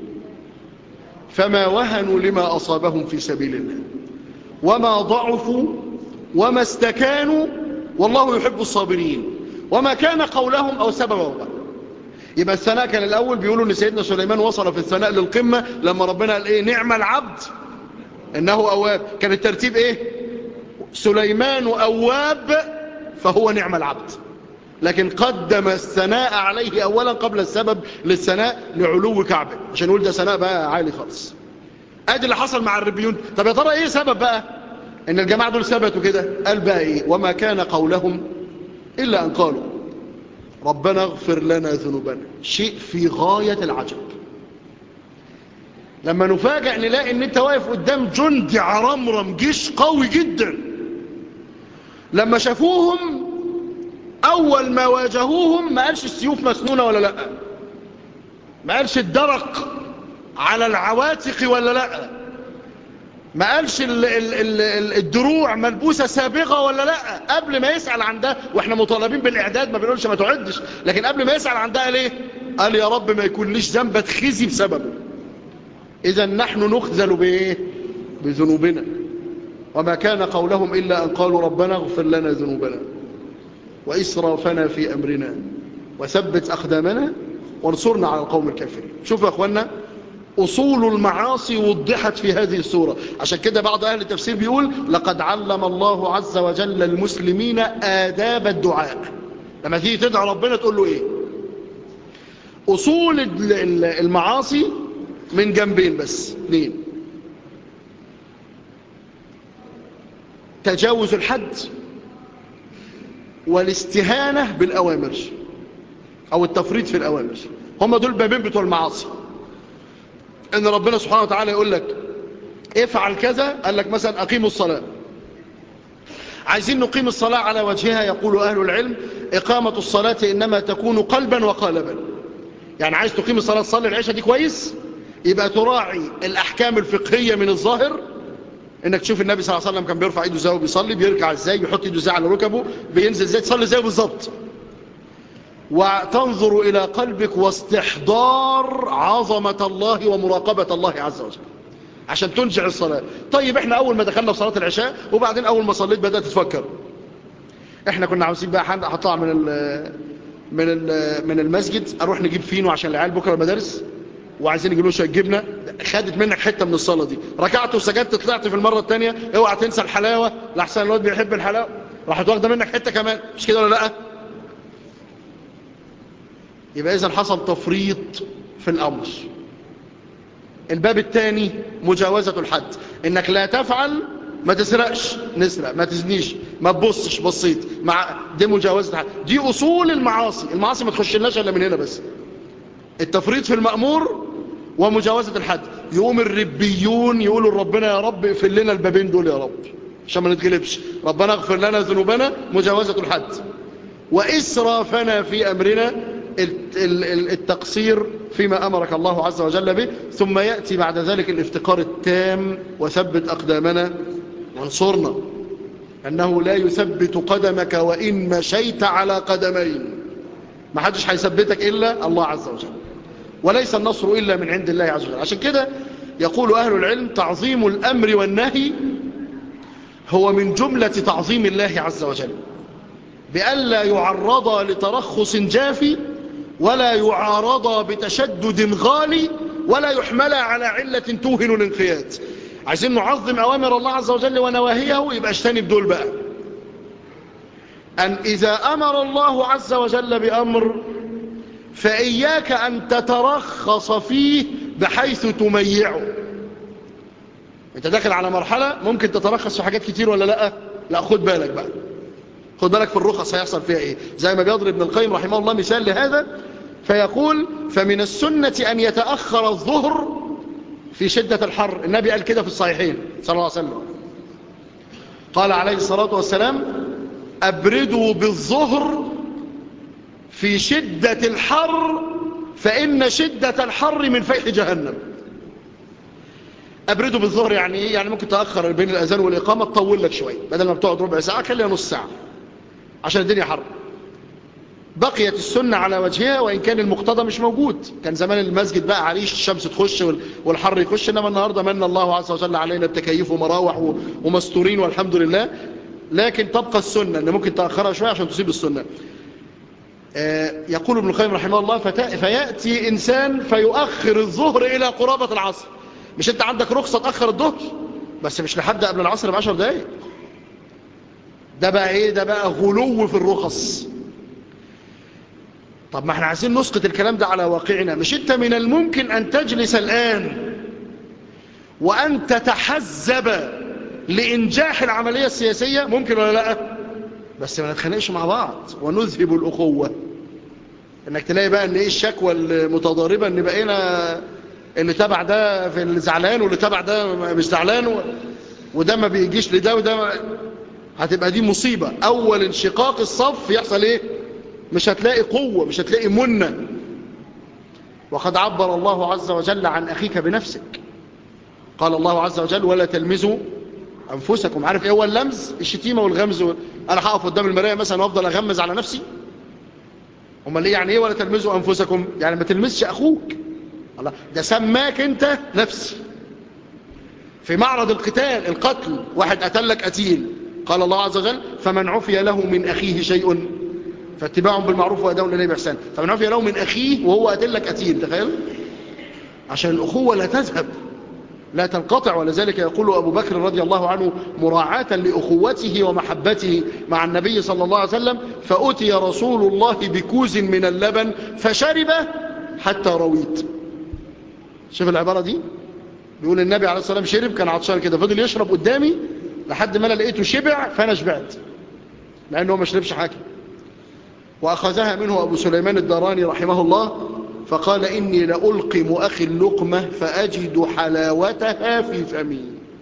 Speaker 1: فما وهنوا لما أصابهم في سبيل الله وما ضعفوا وما استكانوا والله يحب الصابرين وما كان قولهم أو سببهم يبقى الثناء كان الأول بيقولوا أن سيدنا سليمان وصل في الثناء للقمة لما ربنا قال إيه نعم العبد إنه أواب كان الترتيب إيه سليمان أواب فهو نعم العبد لكن قدم الثناء عليه أولا قبل السبب للثناء لعلو كعبه عشان نقول ده ثناء بقى عالي خالص ادي اللي حصل مع الربيون طب يا ترى ايه سبب بقى ان الجماعة دول ثبتوا كده قال بقى ايه وما كان قولهم الا ان قالوا ربنا اغفر لنا ذنوبنا شيء في غاية العجب لما نفاجأ نلاقي ان انت واقف قدام جندي عرمرم جيش قوي جدا لما شافوهم اول ما واجهوهم ما قالش السيوف مسنونة ولا لا ما قالش الدرق على العواتق ولا لا ما قالش ال ال ال الدروع ملبوسة سابغة ولا لا قبل ما يسأل عن ده واحنا مطالبين بالاعداد ما بنقولش ما تعدش لكن قبل ما يسأل عن ده قال ايه قال يا رب ما يكون ليش ذنب اتخزي بسببه اذا نحن نخذل بايه بذنوبنا وما كان قولهم الا ان قالوا ربنا اغفر لنا ذنوبنا وإسرافنا في أمرنا وثبت أقدامنا وانصرنا على القوم الكافرين شوف يا أخوانا أصول المعاصي وضحت في هذه السورة عشان كده بعض أهل التفسير بيقول لقد علم الله عز وجل المسلمين آداب الدعاء لما تيجي تدعى ربنا تقول له إيه أصول المعاصي من جنبين بس اثنين تجاوز الحد والاستهانة بالأوامر أو التفريط في الأوامر هم دول بابين بتوع المعاصي إن ربنا سبحانه وتعالى يقول لك افعل كذا قال لك مثلا أقيموا الصلاة عايزين نقيم الصلاة على وجهها يقول أهل العلم إقامة الصلاة إنما تكون قلبا وقالبا يعني عايز تقيم الصلاة تصلي العشاء دي كويس يبقى تراعي الأحكام الفقهية من الظاهر انك تشوف النبي صلى الله عليه وسلم كان بيرفع ايده ازاي وبيصلي بيركع ازاي بيحط ايده ازاي على ركبه بينزل ازاي تصلي ازاي بالظبط وتنظر الى قلبك واستحضار عظمة الله ومراقبة الله عز وجل عشان تنجع الصلاة طيب احنا اول ما دخلنا في صلاة العشاء وبعدين اول ما صليت بدأت تفكر احنا كنا عاوزين بقى هطلع من ال من ال من المسجد اروح نجيب فينو عشان العيال بكره المدارس وعايزين يجيبوا شويه جبنه خدت منك حته من الصلاه دي ركعت وسجدت طلعت في المره الثانيه اوعى تنسى الحلاوه لحسن الواد بيحب الحلاوه راحت واخده منك حته كمان مش كده ولا لا يبقى إذا حصل تفريط في الأمر الباب الثاني مجاوزة الحد إنك لا تفعل ما تسرقش نسرق ما تزنيش ما تبصش بصيت مع دي مجاوزة الحد دي أصول المعاصي المعاصي ما تخشلناش إلا من هنا بس التفريط في المأمور ومجاوزة الحد يقوم الربيون يقولوا ربنا يا رب اقفل لنا البابين دول يا رب عشان ما نتغلبش ربنا اغفر لنا ذنوبنا مجاوزة الحد وإسرافنا في أمرنا التقصير فيما أمرك الله عز وجل به ثم يأتي بعد ذلك الافتقار التام وثبت أقدامنا وانصرنا أنه لا يثبت قدمك وإن مشيت على قدمين ما حدش هيثبتك إلا الله عز وجل وليس النصر إلا من عند الله عز وجل عشان كده يقول أهل العلم تعظيم الأمر والنهي هو من جملة تعظيم الله عز وجل بألا يعرض لترخص جافي ولا يعارض بتشدد غالي ولا يحمل على علة توهن الانقياد عايزين نعظم أوامر الله عز وجل ونواهيه يبقى اجتنب دول بقى أن إذا أمر الله عز وجل بأمر فإياك أن تترخص فيه بحيث تميعه انت داخل على مرحلة ممكن تترخص في حاجات كتير ولا لا لا خد بالك بقى خد بالك في الرخص هيحصل فيها ايه زي ما بيضرب ابن القيم رحمه الله مثال لهذا فيقول فمن السنة أن يتأخر الظهر في شدة الحر النبي قال كده في الصحيحين صلى الله عليه وسلم قال عليه الصلاة والسلام أبردوا بالظهر في شدة الحر فإن شدة الحر من فيح جهنم أبردوا بالظهر يعني إيه؟ يعني ممكن تأخر بين الأذان والإقامة تطول لك شوية بدل ما بتقعد ربع ساعة خليها نص ساعة عشان الدنيا حر بقيت السنة على وجهها وإن كان المقتضى مش موجود كان زمان المسجد بقى عليه الشمس تخش والحر يخش إنما النهاردة من الله عز وجل علينا بتكييف ومراوح ومستورين والحمد لله لكن تبقى السنة أن ممكن تأخرها شوية عشان تصيب السنة يقول ابن القيم رحمه الله فيأتي إنسان فيؤخر الظهر إلى قرابة العصر مش أنت عندك رخصة تأخر الظهر بس مش لحد قبل العصر بعشر دقايق ده بقى ايه ده بقى غلو في الرخص طب ما احنا عايزين نسقط الكلام ده على واقعنا مش انت من الممكن ان تجلس الان وان تتحزب لانجاح العملية السياسية ممكن ولا لا بس ما نتخانقش مع بعض ونذهب الاخوة انك تلاقي بقى ان ايه الشكوى المتضاربة ان بقينا اللي تبع ده في الزعلان واللي تبع ده مش زعلان و... وده ما بيجيش لده وده ما... هتبقى دي مصيبة اول انشقاق الصف يحصل ايه مش هتلاقي قوة مش هتلاقي منة وقد عبر الله عز وجل عن اخيك بنفسك قال الله عز وجل ولا تلمزوا انفسكم عارف ايه هو اللمز الشتيمة والغمز و... انا هقف قدام المراية مثلا وافضل اغمز على نفسي امال ايه يعني ايه ولا تلمزوا انفسكم يعني ما تلمسش اخوك الله ده سماك انت نفسي في معرض القتال القتل واحد قتلك قتيل قال الله عز وجل فمن عفي له من أخيه شيء فاتباع بالمعروف وأداء إليه بإحسان فمن عفي له من أخيه وهو قتلك قتيل تخيل عشان الأخوة لا تذهب لا تنقطع ولذلك يقول أبو بكر رضي الله عنه مراعاة لأخوته ومحبته مع النبي صلى الله عليه وسلم فأتي رسول الله بكوز من اللبن فشرب حتى رويت شوف العبارة دي بيقول النبي عليه الصلاة والسلام شرب كان عطشان كده فضل يشرب قدامي لحد ما انا لقيته شبع فانا شبعت لانه ما شربش حاجه واخذها منه ابو سليمان الدراني رحمه الله فقال اني لالقم اخي اللقمه فاجد حلاوتها في فمي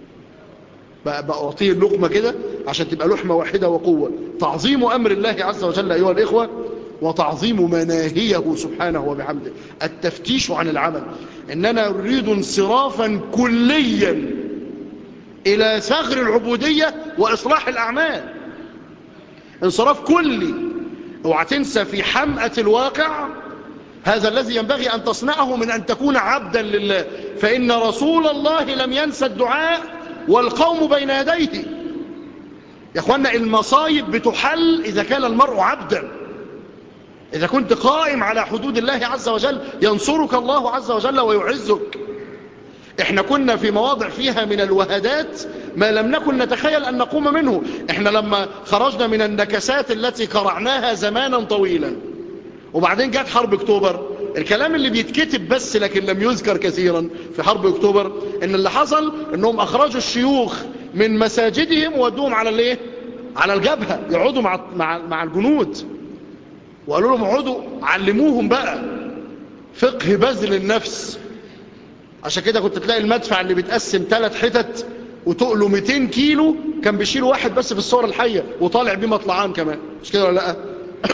Speaker 1: بقى اعطيه اللقمه كده عشان تبقى لحمه واحده وقوه تعظيم امر الله عز وجل ايها الاخوه وتعظيم مناهيه سبحانه وبحمده التفتيش عن العمل اننا نريد انصرافا كليا إلى ثغر العبودية وإصلاح الأعمال انصراف كلي اوعى تنسى في حمأة الواقع هذا الذي ينبغي أن تصنعه من أن تكون عبدا لله فإن رسول الله لم ينسى الدعاء والقوم بين يديه يا أخوانا المصايب بتحل إذا كان المرء عبدا إذا كنت قائم على حدود الله عز وجل ينصرك الله عز وجل ويعزك احنا كنا في مواضع فيها من الوهدات ما لم نكن نتخيل أن نقوم منه احنا لما خرجنا من النكسات التي قرعناها زمانا طويلا وبعدين جت حرب اكتوبر الكلام اللي بيتكتب بس لكن لم يذكر كثيرا في حرب اكتوبر ان اللي حصل انهم اخرجوا الشيوخ من مساجدهم وودوهم على الايه على الجبهة يقعدوا مع, مع, مع الجنود وقالوا لهم اقعدوا علموهم بقى فقه بذل النفس عشان كده كنت تلاقي المدفع اللي بيتقسم ثلاث حتت وتقله 200 كيلو كان بيشيل واحد بس في الصور الحية وطالع بيه مطلعان كمان مش كده ولا لا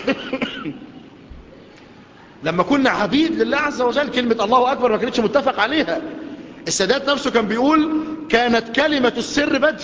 Speaker 1: لما كنا عبيد لله عز وجل كلمة الله أكبر ما كانتش متفق عليها السادات نفسه كان بيقول كانت كلمة السر بدر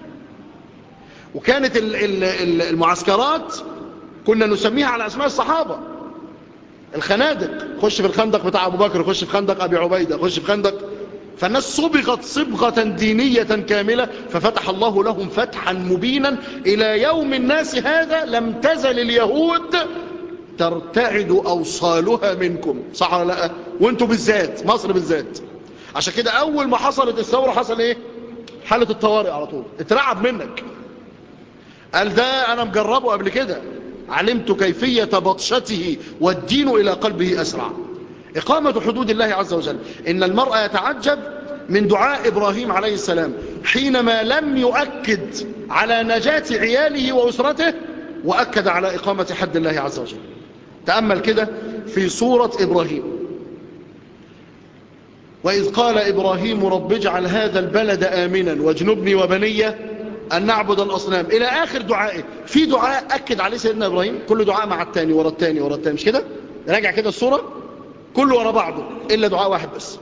Speaker 1: وكانت المعسكرات كنا نسميها على أسماء الصحابة الخنادق خش في الخندق بتاع أبو بكر خش في خندق أبي عبيدة خش في خندق فالناس صبغت صبغة دينية كاملة ففتح الله لهم فتحا مبينا إلى يوم الناس هذا لم تزل اليهود ترتعد أوصالها منكم صح ولا لا وانتوا بالذات مصر بالذات عشان كده أول ما حصلت الثورة حصل إيه حالة الطوارئ على طول اترعب منك قال ده أنا مجربه قبل كده علمت كيفية بطشته والدين إلى قلبه أسرع إقامة حدود الله عز وجل إن المرء يتعجب من دعاء إبراهيم عليه السلام حينما لم يؤكد على نجاة عياله وأسرته وأكد على إقامة حد الله عز وجل تأمل كده في صورة إبراهيم وإذ قال إبراهيم رب اجعل هذا البلد آمنا واجنبني وبني أن نعبد الأصنام إلى آخر دعائه في دعاء أكد عليه سيدنا إبراهيم كل دعاء مع التاني ورا التاني ورا التاني مش كده راجع كده الصورة كله ورا بعضه إلا دعاء واحد بس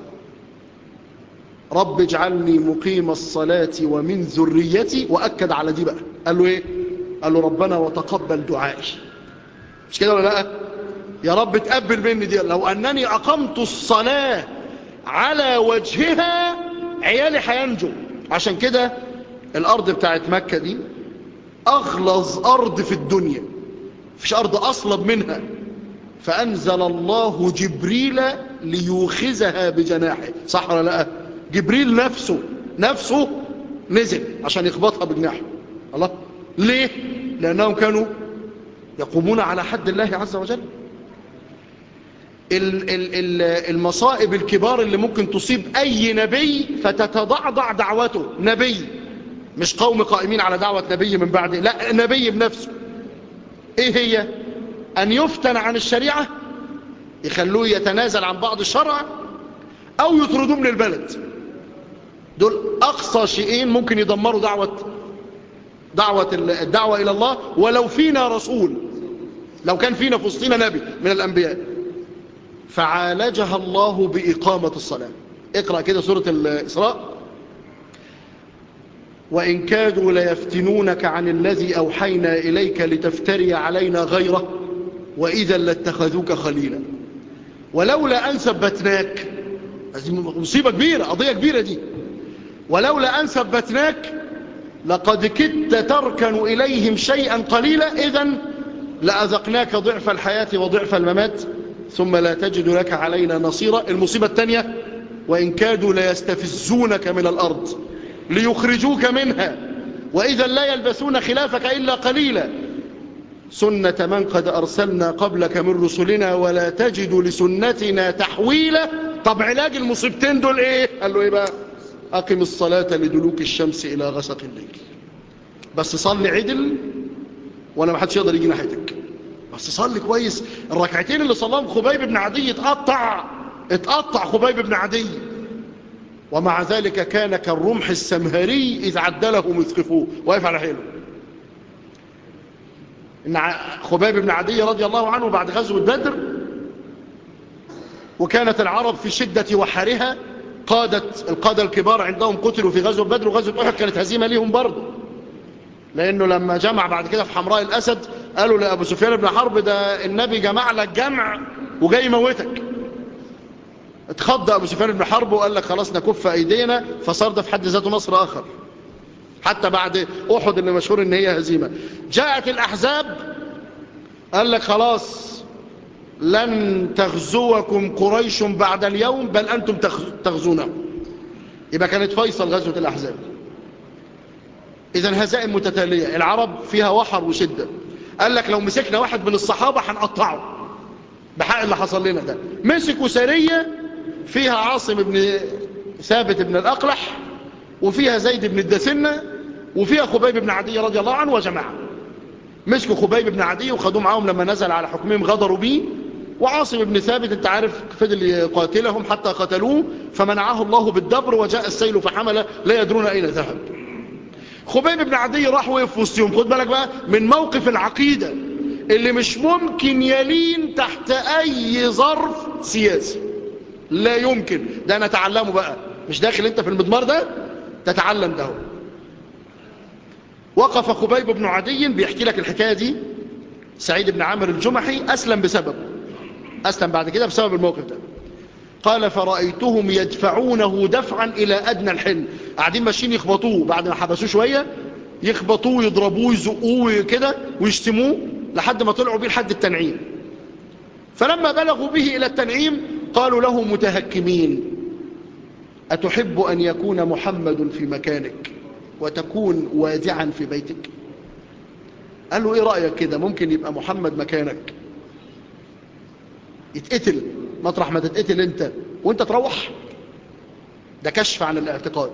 Speaker 1: رب اجعلني مقيم الصلاة ومن ذريتي وأكد على دي بقى قال له إيه قال له ربنا وتقبل دعائي مش كده ولا لا يا رب تقبل مني دي لو أنني أقمت الصلاة على وجهها عيالي هينجو عشان كده الأرض بتاعت مكة دي أغلظ أرض في الدنيا فيش أرض أصلب منها فأنزل الله جبريل ليوخزها بجناحه صح ولا لا جبريل نفسه نفسه نزل عشان يخبطها بجناحه الله ليه لأنهم كانوا يقومون على حد الله عز وجل المصائب الكبار اللي ممكن تصيب أي نبي فتتضعضع دعوته نبي مش قوم قائمين على دعوة نبي من بعده لا نبي بنفسه ايه هي ان يفتن عن الشريعة يخلوه يتنازل عن بعض الشرع او يطردوه من البلد دول اقصى شيئين ممكن يدمروا دعوة دعوة الدعوة الى الله ولو فينا رسول لو كان فينا في وسطنا نبي من الانبياء فعالجها الله بإقامة الصلاة اقرأ كده سورة الإسراء وإن كادوا ليفتنونك عن الذي أوحينا إليك لتفتري علينا غيره وإذا لاتخذوك خليلا ولولا أن ثبتناك مصيبة كبيرة قضية كبيرة دي ولولا أن ثبتناك لقد كدت تركن إليهم شيئا قليلا إذا لأذقناك ضعف الحياة وضعف الممات ثم لا تجد لك علينا نصيرا المصيبة الثانية وإن كادوا ليستفزونك من الأرض ليخرجوك منها وإذا لا يلبسون خلافك إلا قليلا سنة من قد أرسلنا قبلك من رسلنا ولا تجد لسنتنا تحويلا طب علاج المصيبتين دول إيه قال له إيه بقى أقم الصلاة لدلوك الشمس إلى غسق الليل بس صلي عدل وأنا ما حدش يقدر يجي ناحيتك بس صلي كويس الركعتين اللي صلاهم خبيب بن عدي اتقطع اتقطع خبيب بن عدي ومع ذلك كان كالرمح السمهري إذ عدله مثقفوه واقف على حيله إن خبيب بن عدي رضي الله عنه بعد غزوة بدر وكانت العرب في شدة وحرها قادت القادة الكبار عندهم قتلوا في غزوة بدر وغزوة أحد كانت هزيمة ليهم برضه لأنه لما جمع بعد كده في حمراء الأسد قالوا لأبو سفيان بن حرب ده النبي جمع لك جمع وجاي يموتك اتخض أبو سفيان بن حرب وقال لك خلاص نكف أيدينا فصار ده في حد ذاته نصر آخر حتى بعد أحد اللي مشهور ان هي هزيمة جاءت الأحزاب قال لك خلاص لن تغزوكم قريش بعد اليوم بل أنتم تغزونه يبقى كانت فيصل غزوة الأحزاب إذا هزائم متتالية العرب فيها وحر وشدة قال لك لو مسكنا واحد من الصحابة هنقطعه بحق اللي حصل لنا ده مسكوا سرية فيها عاصم بن ثابت بن الأقلح وفيها زيد بن الدسنة وفيها خبيب بن عدي رضي الله عنه وجماعة مسكوا خبيب بن عدي وخدوه معاهم لما نزل على حكمهم غدروا بيه وعاصم بن ثابت انت عارف فضل يقاتلهم حتى قتلوه فمنعه الله بالدبر وجاء السيل فحمل لا يدرون اين ذهب خبيب بن عدي راح وقف في وسطهم خد بالك بقى من موقف العقيدة اللي مش ممكن يلين تحت اي ظرف سياسي لا يمكن ده نتعلمه بقى مش داخل انت في المضمار ده تتعلم ده وقف خبيب بن عدي بيحكي لك الحكاية دي سعيد بن عامر الجمحي أسلم بسبب أسلم بعد كده بسبب الموقف ده قال فرأيتهم يدفعونه دفعا إلى أدنى الحل قاعدين ماشيين يخبطوه بعد ما حبسوه شوية يخبطوه يضربوه يزقوه كده ويشتموه لحد ما طلعوا بيه لحد التنعيم فلما بلغوا به إلى التنعيم قالوا له متهكمين أتحب أن يكون محمد في مكانك وتكون وادعا في بيتك قال له ايه رأيك كده ممكن يبقى محمد مكانك يتقتل مطرح ما تتقتل انت وانت تروح ده كشف عن الاعتقاد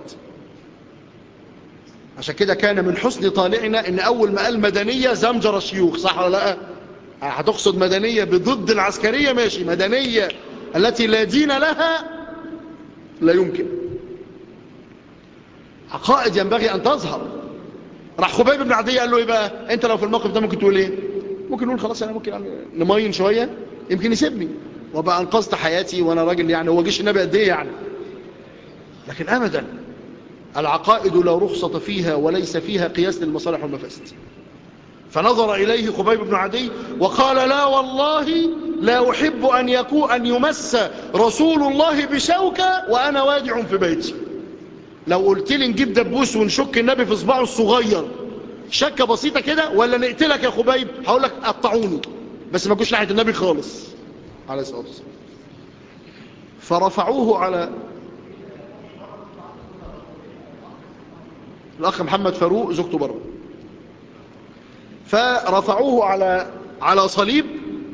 Speaker 1: عشان كده كان من حسن طالعنا ان اول ما قال مدنية زمجر الشيوخ صح ولا لا هتقصد مدنية بضد العسكرية ماشي مدنية التي لا دين لها لا يمكن عقائد ينبغي أن تظهر راح خبيب بن عدي قال له إيه بقى أنت لو في الموقف ده ممكن تقول إيه ممكن نقول خلاص أنا ممكن يعني نمين شوية يمكن يسيبني وبقى أنقذت حياتي وأنا راجل يعني هو جيش النبي قد إيه يعني لكن أبدا العقائد لا رخصة فيها وليس فيها قياس للمصالح والمفاسد فنظر إليه خبيب بن عدي وقال لا والله لا أحب أن يكون أن يمس رسول الله بشوكة وأنا وادع في بيتي لو قلت لي نجيب دبوس ونشك النبي في صباعه الصغير شكة بسيطة كده ولا نقتلك يا خبيب هقول لك قطعوني بس ما تجوش ناحية النبي خالص عليه الصلاة والسلام فرفعوه على الأخ محمد فاروق زوجته بره فرفعوه على على صليب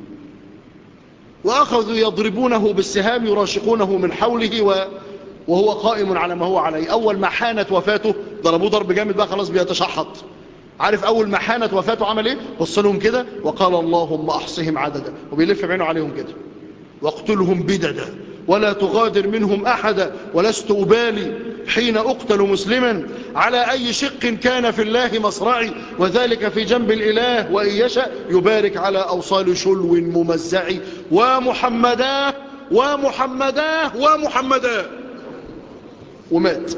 Speaker 1: وأخذوا يضربونه بالسهام يراشقونه من حوله و وهو قائم على ما هو عليه أول ما حانت وفاته ضربوه ضرب جامد بقى خلاص بيتشحط عارف أول ما حانت وفاته عمل إيه بص لهم كده وقال اللهم أحصهم عددا وبيلف بعينه عليهم كده واقتلهم بددا ولا تغادر منهم أحدا ولست أبالي حين أقتل مسلما على أي شق كان في الله مصرعي وذلك في جنب الإله وإن يشأ يبارك على أوصال شلو ممزع ومحمداه ومحمداه ومحمداه ومات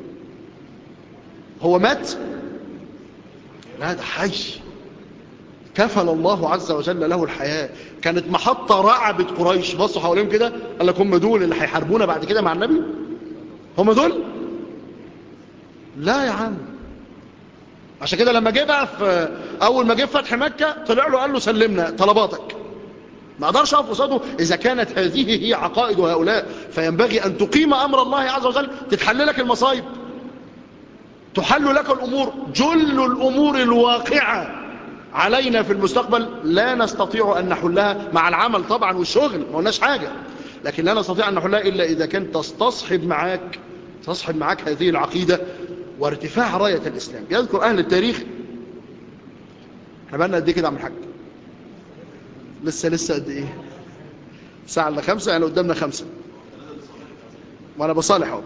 Speaker 1: هو مات لا ده حي كفل الله عز وجل له الحياة كانت محطة رعبة قريش بصوا حواليهم كده قال لك هم دول اللي هيحاربونا بعد كده مع النبي هم دول لا يا عم عشان كده لما جه بقى في اول ما جه فتح مكة طلع له قال له سلمنا طلباتك ما اقدرش اقف قصاده اذا كانت هذه هي عقائد هؤلاء فينبغي ان تقيم امر الله عز وجل تتحل لك المصايب تحل لك الامور جل الامور الواقعه علينا في المستقبل لا نستطيع أن نحلها مع العمل طبعا والشغل ما قلناش حاجة لكن لا نستطيع أن نحلها إلا إذا كنت تستصحب معاك تصحب معاك هذه العقيدة وارتفاع راية الإسلام يذكر أهل التاريخ احنا بقالنا قد ايه كده عم الحاج لسه لسه قد ايه ساعة الا خمسة يعني قدامنا خمسة وانا بصالح اهو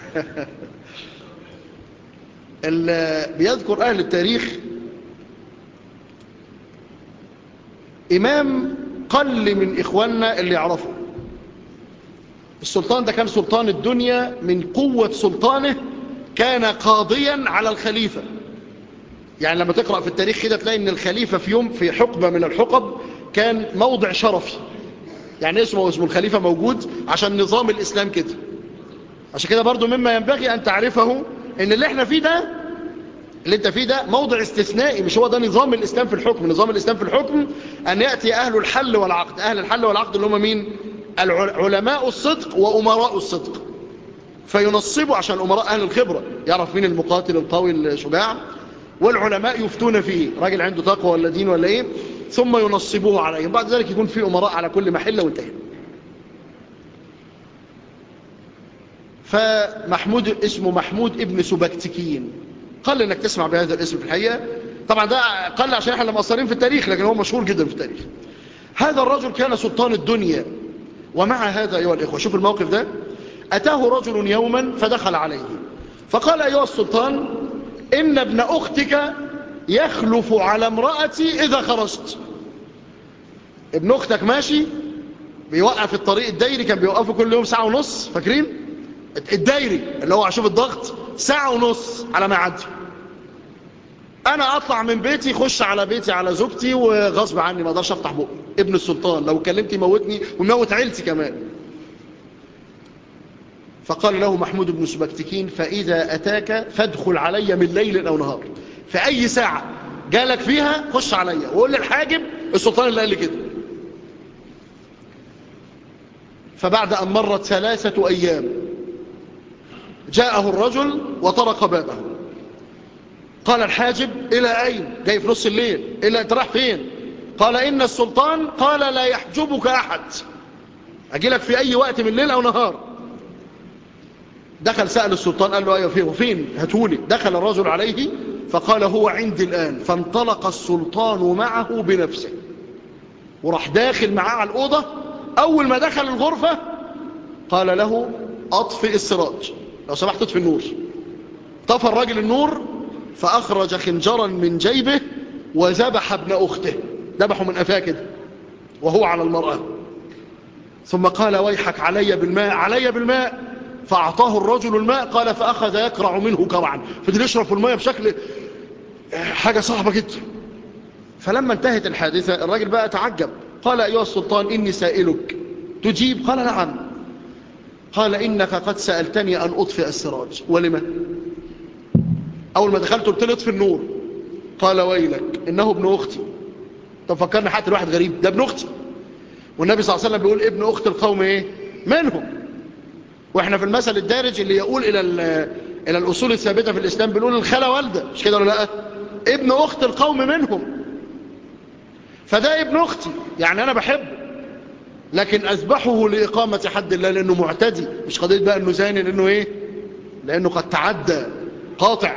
Speaker 1: بيذكر أهل التاريخ إمام قل من إخواننا اللي يعرفوا السلطان ده كان سلطان الدنيا من قوة سلطانه كان قاضيا على الخليفة يعني لما تقرأ في التاريخ كده تلاقي ان الخليفة في يوم في حقبة من الحقب كان موضع شرفي يعني اسمه اسمه الخليفة موجود عشان نظام الإسلام كده عشان كده برضو مما ينبغي أن تعرفه ان اللي احنا فيه ده اللي انت فيه ده موضع استثنائي مش هو ده نظام الإسلام في الحكم نظام الإسلام في الحكم أن يأتي أهل الحل والعقد أهل الحل والعقد اللي هم مين علماء الصدق وأمراء الصدق فينصبوا عشان أمراء أهل الخبرة يعرف مين المقاتل القوي الشجاع والعلماء يفتون فيه راجل عنده تقوى ولا دين ولا إيه ثم ينصبوه عليهم بعد ذلك يكون في أمراء على كل محلة وانتهى فمحمود اسمه محمود ابن سبكتكين قل انك تسمع بهذا الاسم في الحقيقة طبعا ده قل عشان احنا مقصرين في التاريخ لكن هو مشهور جدا في التاريخ هذا الرجل كان سلطان الدنيا ومع هذا أيها الإخوة شوف الموقف ده أتاه رجل يوما فدخل عليه فقال أيها السلطان إن ابن أختك يخلف على امرأتي إذا خرجت ابن أختك ماشي بيوقف الطريق الدايري كان بيوقفه كل يوم ساعة ونص فاكرين الدايري اللي هو عشوف الضغط ساعة ونص على ما يعدي انا اطلع من بيتي يخش على بيتي على زوجتي وغصب عني ما اقدرش افتح بقي ابن السلطان لو كلمت يموتني ويموت عيلتي كمان فقال له محمود بن سبكتكين فاذا اتاك فادخل علي من ليل او نهار في اي ساعة جالك فيها خش عليا وقول للحاجب السلطان اللي قال لي كده فبعد ان مرت ثلاثة ايام جاءه الرجل وطرق بابه قال الحاجب إلى أين جاي في نص الليل إلى أنت راح فين قال إن السلطان قال لا يحجبك أحد أجي لك في أي وقت من الليل أو نهار دخل سأل السلطان قال له أيوة فين وفين هتولي دخل الرجل عليه فقال هو عندي الآن فانطلق السلطان معه بنفسه وراح داخل معاه على الأوضة أول ما دخل الغرفة قال له أطفئ السراج لو سمحت اطفئ النور طفى الراجل النور فأخرج خنجرا من جيبه وذبح ابن أخته ذبحه من أفاه كده وهو على المرأة ثم قال ويحك علي بالماء علي بالماء فأعطاه الرجل الماء قال فأخذ يكرع منه كرعا فضل يشرب الماء بشكل حاجة صعبة جدا فلما انتهت الحادثة الراجل بقى تعجب قال أيها السلطان إني سائلك تجيب قال نعم قال إنك قد سألتني أن أطفئ السراج ولما أول ما دخلت قلت له اطفي النور قال ويلك إنه ابن أختي طب فكرني حتى الواحد غريب ده ابن أختي والنبي صلى الله عليه وسلم بيقول ابن أخت القوم إيه منهم وإحنا في المثل الدارج اللي يقول إلى إلى الأصول الثابتة في الإسلام بنقول الخالة والدة مش كده ولا لا ابن أخت القوم منهم فده ابن أختي يعني أنا بحبه لكن أذبحه لإقامة حد الله لأنه معتدي مش قضية بقى أنه زاني لأنه إيه لأنه قد تعدى قاطع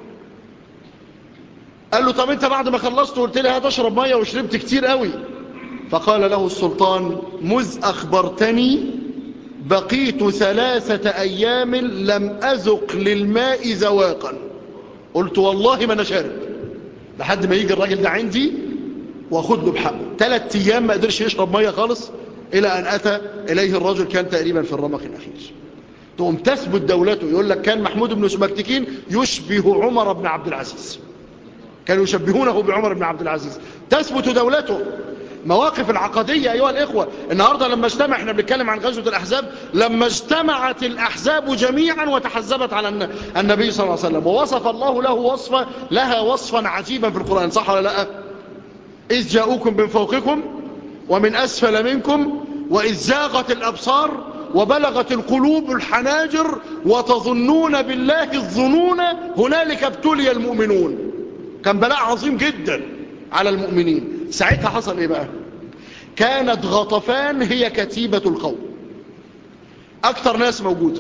Speaker 1: قال له طب انت بعد ما خلصت قلت لي هتشرب مية وشربت كتير قوي فقال له السلطان مذ أخبرتني بقيت ثلاثة أيام لم أذق للماء زواقا قلت والله ما أنا شارب لحد ما يجي الراجل ده عندي واخد له بحقه ثلاث أيام ما قدرش يشرب مية خالص إلى أن أتى إليه الرجل كان تقريبا في الرمق الأخير تقوم تثبت دولته يقول لك كان محمود بن سبكتكين يشبه عمر بن عبد العزيز كانوا يشبهونه بعمر بن عبد العزيز تثبت دولته مواقف العقدية أيها الإخوة النهاردة لما اجتمع احنا بنتكلم عن غزوة الأحزاب لما اجتمعت الأحزاب جميعا وتحزبت على النبي صلى الله عليه وسلم ووصف الله له وصفة لها وصفا عجيبا في القرآن صح ولا لا إذ جاءوكم من فوقكم ومن أسفل منكم وإذ زاغت الأبصار وبلغت القلوب الحناجر وتظنون بالله الظنون هنالك ابتلي المؤمنون كان بلاء عظيم جدا على المؤمنين ساعتها حصل ايه بقى كانت غطفان هي كتيبة القوم اكتر ناس موجودة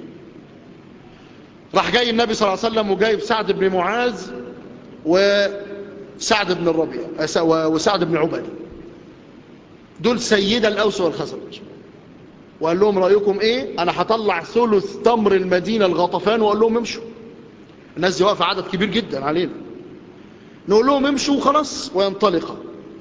Speaker 1: راح جاي النبي صلى الله عليه وسلم وجايب سعد بن معاذ وسعد بن الربيع وسعد بن عبادة دول سيدة الأوس والخزرج وقال لهم رأيكم ايه انا هطلع ثلث تمر المدينة الغطفان وقال لهم امشوا الناس دي واقفة عدد كبير جدا علينا نقول لهم امشوا وخلاص وينطلق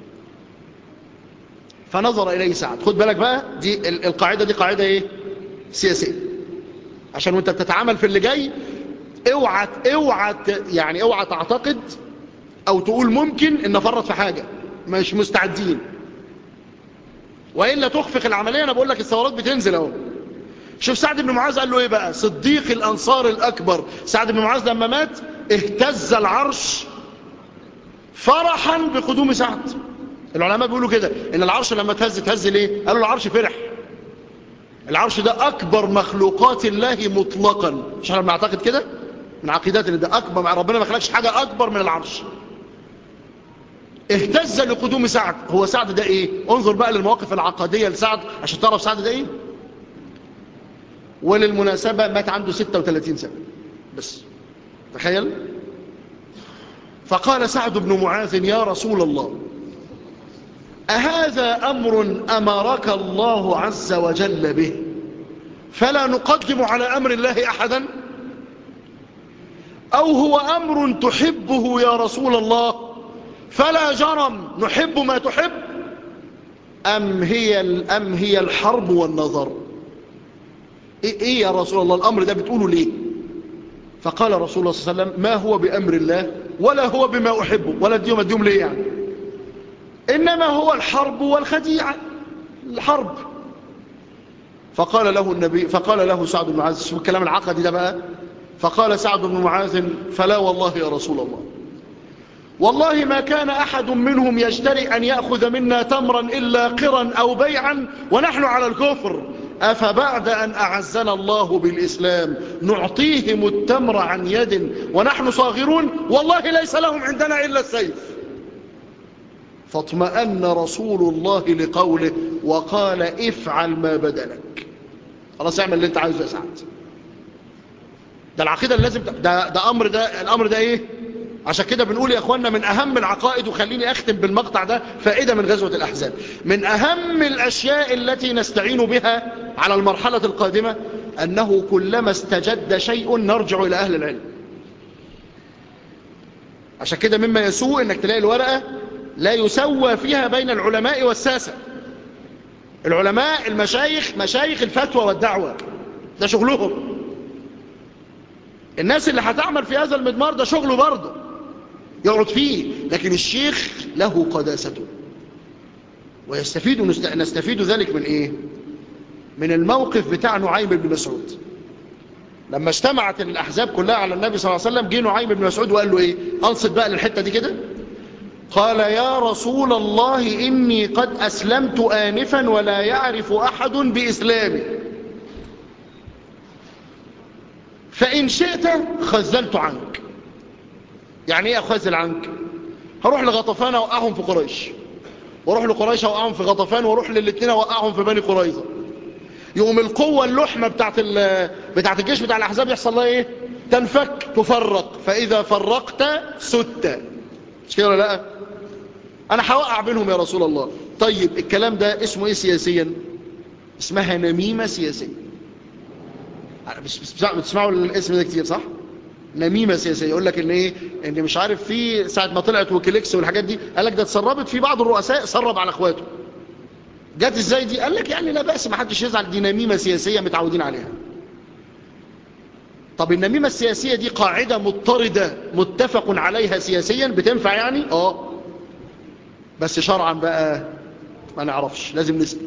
Speaker 1: فنظر إليه سعد خد بالك بقى دي القاعدة دي قاعدة ايه سياسية عشان وانت بتتعامل في اللي جاي اوعى اوعى يعني اوعى تعتقد او تقول ممكن ان فرط في حاجة مش مستعدين وإلا تخفق العملية أنا بقول لك الثورات بتنزل اهو شوف سعد بن معاذ قال له إيه بقى صديق الأنصار الأكبر سعد بن معاذ لما مات اهتز العرش فرحا بقدوم سعد العلماء بيقولوا كده إن العرش لما تهز تهز ليه قالوا العرش فرح العرش ده أكبر مخلوقات الله مطلقا مش احنا بنعتقد كده من عقيدات ان ده أكبر ربنا ما خلقش حاجة أكبر من العرش اهتز لقدوم سعد هو سعد ده ايه انظر بقى للمواقف العقدية لسعد عشان تعرف سعد ده ايه وللمناسبة مات عنده 36 سنة بس تخيل فقال سعد بن معاذ يا رسول الله أهذا أمر أمرك الله عز وجل به فلا نقدم على أمر الله أحدا أو هو أمر تحبه يا رسول الله فلا جرم نحب ما تحب أم هي, أم هي الحرب والنظر إيه, إيه يا رسول الله الأمر ده بتقوله ليه فقال رسول الله صلى الله عليه وسلم ما هو بأمر الله ولا هو بما أحبه ولا ديوم الديوم ليه يعني إنما هو الحرب والخديعة الحرب فقال له النبي فقال له سعد بن معاذ شوف الكلام العقدي ده بقى فقال سعد بن معاذ فلا والله يا رسول الله والله ما كان أحد منهم يجترئ أن يأخذ منا تمرا إلا قرا أو بيعا ونحن على الكفر أفبعد أن أعزنا الله بالإسلام نعطيهم التمر عن يد ونحن صاغرون والله ليس لهم عندنا إلا السيف فاطمأن رسول الله لقوله وقال افعل ما بدلك خلاص اعمل اللي انت عايزه يا سعد ده العقيدة اللي لازم ده, ده أمر ده الأمر ده إيه عشان كده بنقول يا أخوانا من أهم العقائد وخليني أختم بالمقطع ده فائدة من غزوة الأحزاب من أهم الأشياء التي نستعين بها على المرحلة القادمة أنه كلما استجد شيء نرجع إلى أهل العلم عشان كده مما يسوء أنك تلاقي الورقة لا يسوى فيها بين العلماء والساسة العلماء المشايخ مشايخ الفتوى والدعوة ده شغلهم الناس اللي هتعمل في هذا المدمار ده شغله برضه يقعد فيه لكن الشيخ له قداسته ويستفيد نستفيد ذلك من ايه من الموقف بتاع نعيم بن مسعود لما اجتمعت الاحزاب كلها على النبي صلى الله عليه وسلم جه نعيم بن مسعود وقال له ايه انصت بقى للحته دي كده قال يا رسول الله إني قد أسلمت آنفا ولا يعرف أحد بإسلامي فإن شئت خزلت عنك يعني ايه أخزل عنك هروح لغطفان أوقعهم في قريش واروح لقريش أوقعهم في غطفان واروح للاثنين أوقعهم في بني قريظة يوم القوة اللحمة بتاعت, بتاعت الجيش بتاع الأحزاب يحصل لها ايه تنفك تفرق فإذا فرقت ست مش كده ولا لا انا هوقع بينهم يا رسول الله طيب الكلام ده اسمه ايه سياسيا اسمها نميمة سياسية بتسمعوا الاسم ده كتير صح نميمة سياسية يقول لك ان ايه ان مش عارف في ساعة ما طلعت وكيليكس والحاجات دي قال لك ده اتسربت في بعض الرؤساء سرب على اخواته جت ازاي دي قال لك يعني لا بأس ما حدش يزعل دي نميمة سياسية متعودين عليها طب النميمة السياسية دي قاعدة مضطردة متفق عليها سياسيا بتنفع يعني اه بس شرعا بقى ما نعرفش لازم نسأل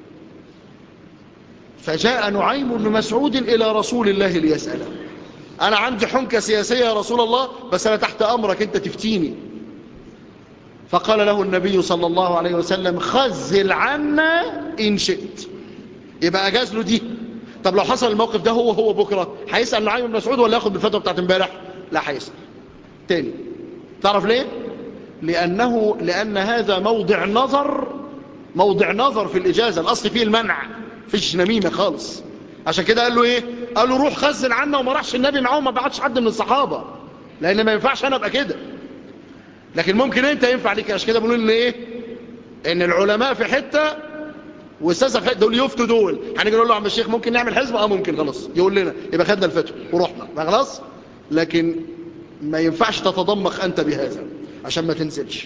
Speaker 1: فجاء نعيم بن مسعود إلى رسول الله ليسأله أنا عندي حنكة سياسية يا رسول الله بس أنا تحت أمرك أنت تفتيني فقال له النبي صلى الله عليه وسلم خزل عنا إن شئت يبقى أجاز له دي طب لو حصل الموقف ده هو هو بكرة هيسأل نعيم بن مسعود ولا ياخد بالفتوى بتاعت امبارح لا هيسأل تاني تعرف ليه لأنه لأن هذا موضع نظر موضع نظر في الإجازة الأصل فيه المنع فيش نميمة خالص عشان كده قال له إيه قال له روح خزن عنا وما راحش النبي معه وما بعتش حد من الصحابة لأن ما ينفعش أنا أبقى كده لكن ممكن أنت ينفع ليك عشان كده بنقول إن إيه إن العلماء في حتة والساسة في حتة دول يفتوا دول هنيجي نقول له عم الشيخ ممكن نعمل حزب اه ممكن خلاص يقول لنا يبقى خدنا الفتوى ورحنا ما خلاص لكن ما ينفعش تتضمخ أنت بهذا عشان ما تنزلش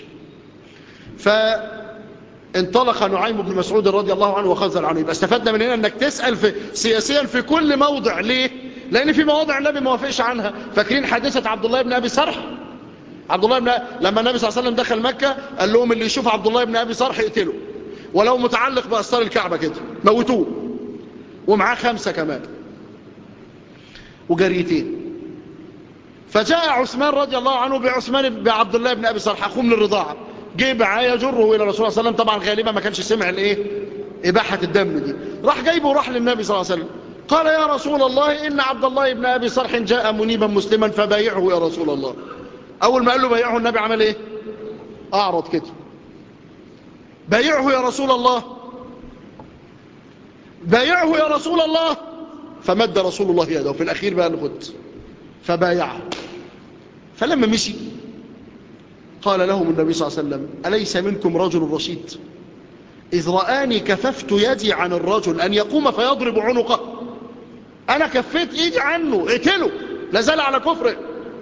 Speaker 1: فانطلق نعيم بن مسعود رضي الله عنه وخزل عنه يبقى استفدنا من هنا انك تسأل في سياسيا في كل موضع ليه لان في مواضع النبي ما وافقش عنها فاكرين حادثة عبد الله بن ابي صرح عبد الله بن لما النبي صلى الله عليه وسلم دخل مكة قال لهم اللي يشوف عبد الله بن ابي صرح يقتله ولو متعلق بأسطار الكعبة كده موتوه ومعاه خمسة كمان وجريتين فجاء عثمان رضي الله عنه بعثمان بعبد الله بن أبي صالح أخوه من الرضاعة جه معاه يجره إلى الرسول صلى الله عليه وسلم طبعا غالبا ما كانش سمع الإيه إباحة الدم دي راح جايبه وراح للنبي صلى الله عليه وسلم قال يا رسول الله إن عبد الله بن أبي صالح جاء منيبا مسلما فبايعه يا رسول الله أول ما قال له بايعه النبي عمل إيه أعرض كده بايعه يا رسول الله بايعه يا رسول الله فمد رسول الله يده وفي الأخير بقى نخد فبايعه فلما مشي قال لهم النبي صلى الله عليه وسلم أليس منكم رجل رشيد إذ رآني كففت يدي عن الرجل أن يقوم فيضرب عنقه أنا كفيت إيدي عنه اقتله لازال على كفره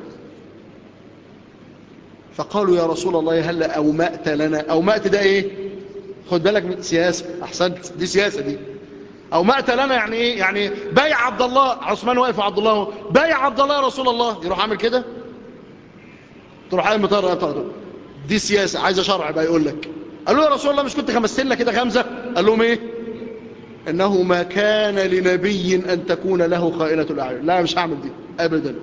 Speaker 1: فقالوا يا رسول الله هل أومأت لنا أومأت ده إيه خد بالك من سياسة أحسنت دي سياسة دي أومأت لنا يعني إيه يعني بايع عبد الله عثمان واقف عبد الله بايع عبد الله يا رسول الله يروح عامل كده تروح عامل مطار دي سياسة عايزة شرع بقى يقول لك قالوا يا رسول الله مش كنت خمستنا كده خمسة قال لهم ايه انه ما كان لنبي ان تكون له خائنة الاعين لا مش هعمل دي ابدا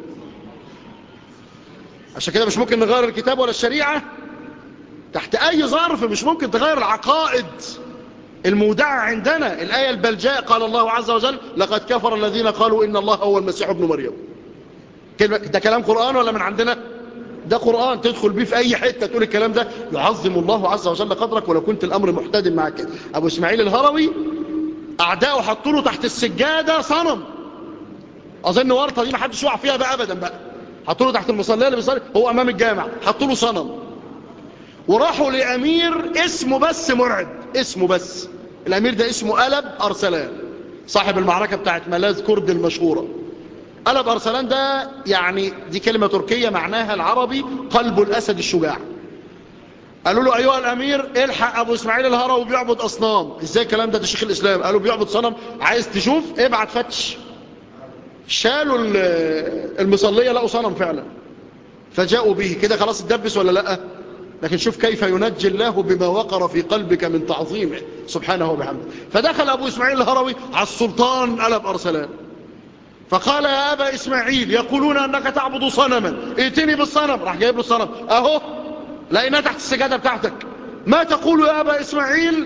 Speaker 1: عشان كده مش ممكن نغير الكتاب ولا الشريعة تحت اي ظرف مش ممكن تغير العقائد المودعة عندنا الآية البلجاء قال الله عز وجل لقد كفر الذين قالوا إن الله هو المسيح ابن مريم ده كلام قرآن ولا من عندنا ده قرآن تدخل بيه في أي حتة تقول الكلام ده يعظم الله عز وجل قدرك ولو كنت الأمر محتدم معك أبو إسماعيل الهروي أعداؤه حطوا له تحت السجادة صنم أظن ورطة دي ما حدش يقع فيها بقى أبدا بقى حطوا له تحت المصلية اللي بيصلي هو أمام الجامع حطوا له صنم وراحوا لأمير اسمه بس مرعب اسمه بس الأمير ده اسمه ألب أرسلان صاحب المعركة بتاعت ملاذ كرد المشهورة قلب أرسلان ده يعني دي كلمة تركية معناها العربي قلب الأسد الشجاع قالوا له أيها الأمير الحق أبو إسماعيل الهروي بيعبد أصنام إزاي الكلام ده ده شيخ الإسلام قالوا بيعبد صنم عايز تشوف ابعت فتش شالوا المصلية لقوا صنم فعلا فجاءوا به كده خلاص اتدبس ولا لأ لكن شوف كيف ينجي الله بما وقر في قلبك من تعظيمه سبحانه وبحمده فدخل أبو إسماعيل الهروي على السلطان قلب أرسلان فقال يا أبا إسماعيل يقولون أنك تعبد صنما ائتني بالصنم راح جايب له الصنم أهو لقيناه تحت السجادة بتاعتك ما تقول يا أبا إسماعيل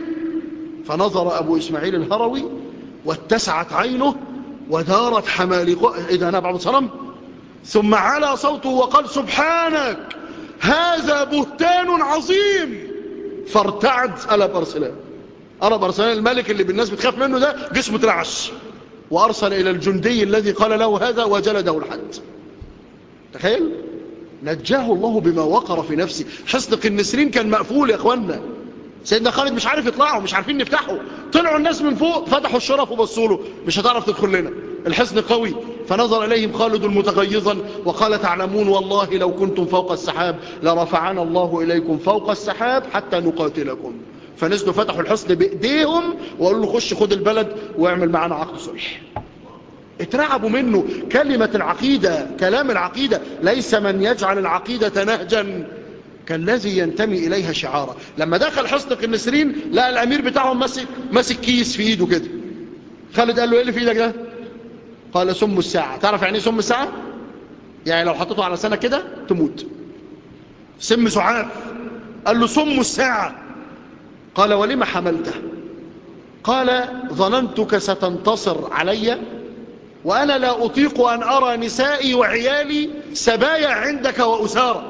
Speaker 1: فنظر أبو إسماعيل الهروي واتسعت عينه ودارت حمالقه إذا أنا بعبد صنم ثم على صوته وقال سبحانك هذا بهتان عظيم فارتعد ألب أرسلان ألب أرسلان الملك اللي بالناس بتخاف منه ده جسمه ترعش وأرسل إلى الجندي الذي قال له هذا وجلده الحد تخيل نجاه الله بما وقر في نفسه حصن النسرين كان مقفول يا أخوانا سيدنا خالد مش عارف يطلعوا مش عارفين نفتحه طلعوا الناس من فوق فتحوا الشرف وبصوا له مش هتعرف تدخل لنا الحصن قوي فنظر إليهم خالد متغيظا وقال تعلمون والله لو كنتم فوق السحاب لرفعنا الله إليكم فوق السحاب حتى نقاتلكم فنزلوا فتحوا الحصن بإيديهم وقالوا له خش خد البلد واعمل معنا عقد صلح اترعبوا منه كلمة العقيدة كلام العقيدة ليس من يجعل العقيدة نهجا كالذي ينتمي إليها شعارا لما دخل حصن النسرين لقى الأمير بتاعهم ماسك ماسك كيس في إيده كده خالد قال له ايه اللي في ايدك ده قال سم الساعة تعرف يعني ايه سم الساعة يعني لو حطيته على سنة كده تموت سم سعاف قال له سم الساعة قال ولم حملته قال ظننتك ستنتصر علي وأنا لا أطيق أن أرى نسائي وعيالي سبايا عندك وأسارة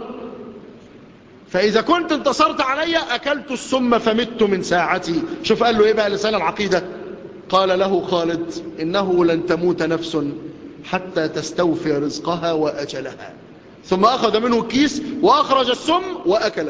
Speaker 1: فإذا كنت انتصرت علي أكلت السم فمت من ساعتي شوف قال له إيه بقى لسان العقيدة قال له خالد إنه لن تموت نفس حتى تستوفي رزقها وأجلها ثم أخذ منه الكيس وأخرج السم وأكل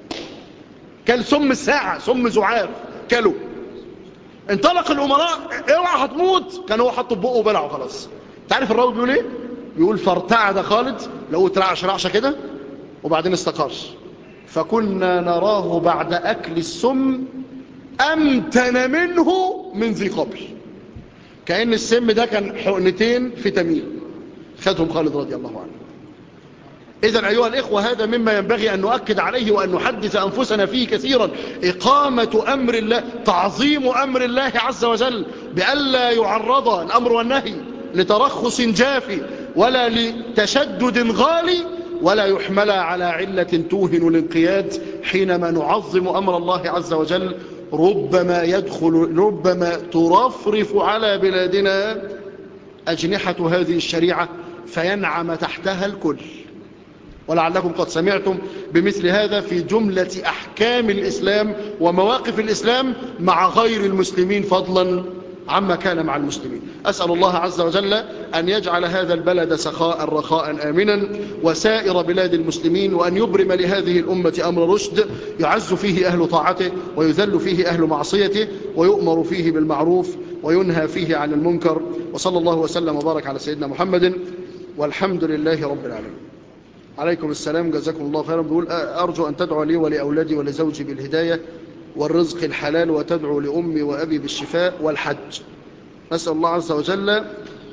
Speaker 1: كل سم الساعة سم زعاف كلوا انطلق الأمراء اوعى هتموت كان هو حطه بقه وبلعه خلاص تعرف الراوي بيقول ايه بيقول فارتعد خالد لو اترعش رعشه كده وبعدين استقر فكنا نراه بعد أكل السم أمتن منه من ذي قبل كأن السم ده كان حقنتين فيتامين خدهم خالد رضي الله عنه إذا أيها الإخوة هذا مما ينبغي أن نؤكد عليه وأن نحدث أنفسنا فيه كثيرا إقامة أمر الله تعظيم أمر الله عز وجل بألا يعرض الأمر والنهي لترخص جافي ولا لتشدد غالي ولا يحمل على علة توهن الانقياد حينما نعظم أمر الله عز وجل ربما يدخل ربما ترفرف على بلادنا أجنحة هذه الشريعة فينعم تحتها الكل ولعلكم قد سمعتم بمثل هذا في جملة أحكام الإسلام ومواقف الإسلام مع غير المسلمين فضلا عما كان مع المسلمين أسأل الله عز وجل أن يجعل هذا البلد سخاء رخاء آمنا وسائر بلاد المسلمين وأن يبرم لهذه الأمة أمر رشد يعز فيه أهل طاعته ويذل فيه أهل معصيته ويؤمر فيه بالمعروف وينهى فيه عن المنكر وصلى الله وسلم وبارك على سيدنا محمد والحمد لله رب العالمين عليكم السلام جزاكم الله خيرا بيقول أرجو أن تدعو لي ولأولادي ولزوجي بالهداية والرزق الحلال وتدعو لأمي وأبي بالشفاء والحج نسأل الله عز وجل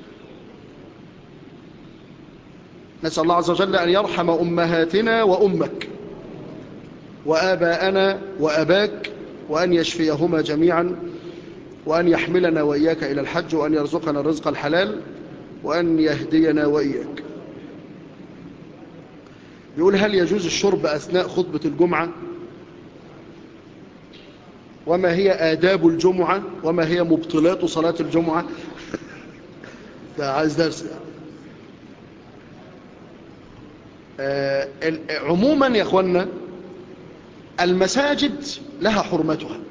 Speaker 1: نسأل الله عز وجل أن يرحم أمهاتنا وأمك وآباءنا وأباك وأن يشفيهما جميعا وأن يحملنا وإياك إلى الحج وأن يرزقنا الرزق الحلال وأن يهدينا وإياك يقول هل يجوز الشرب أثناء خطبة الجمعة وما هي آداب الجمعة وما هي مبطلات صلاة الجمعة ده عايز درس آه عموما يا أخوانا المساجد لها حرمتها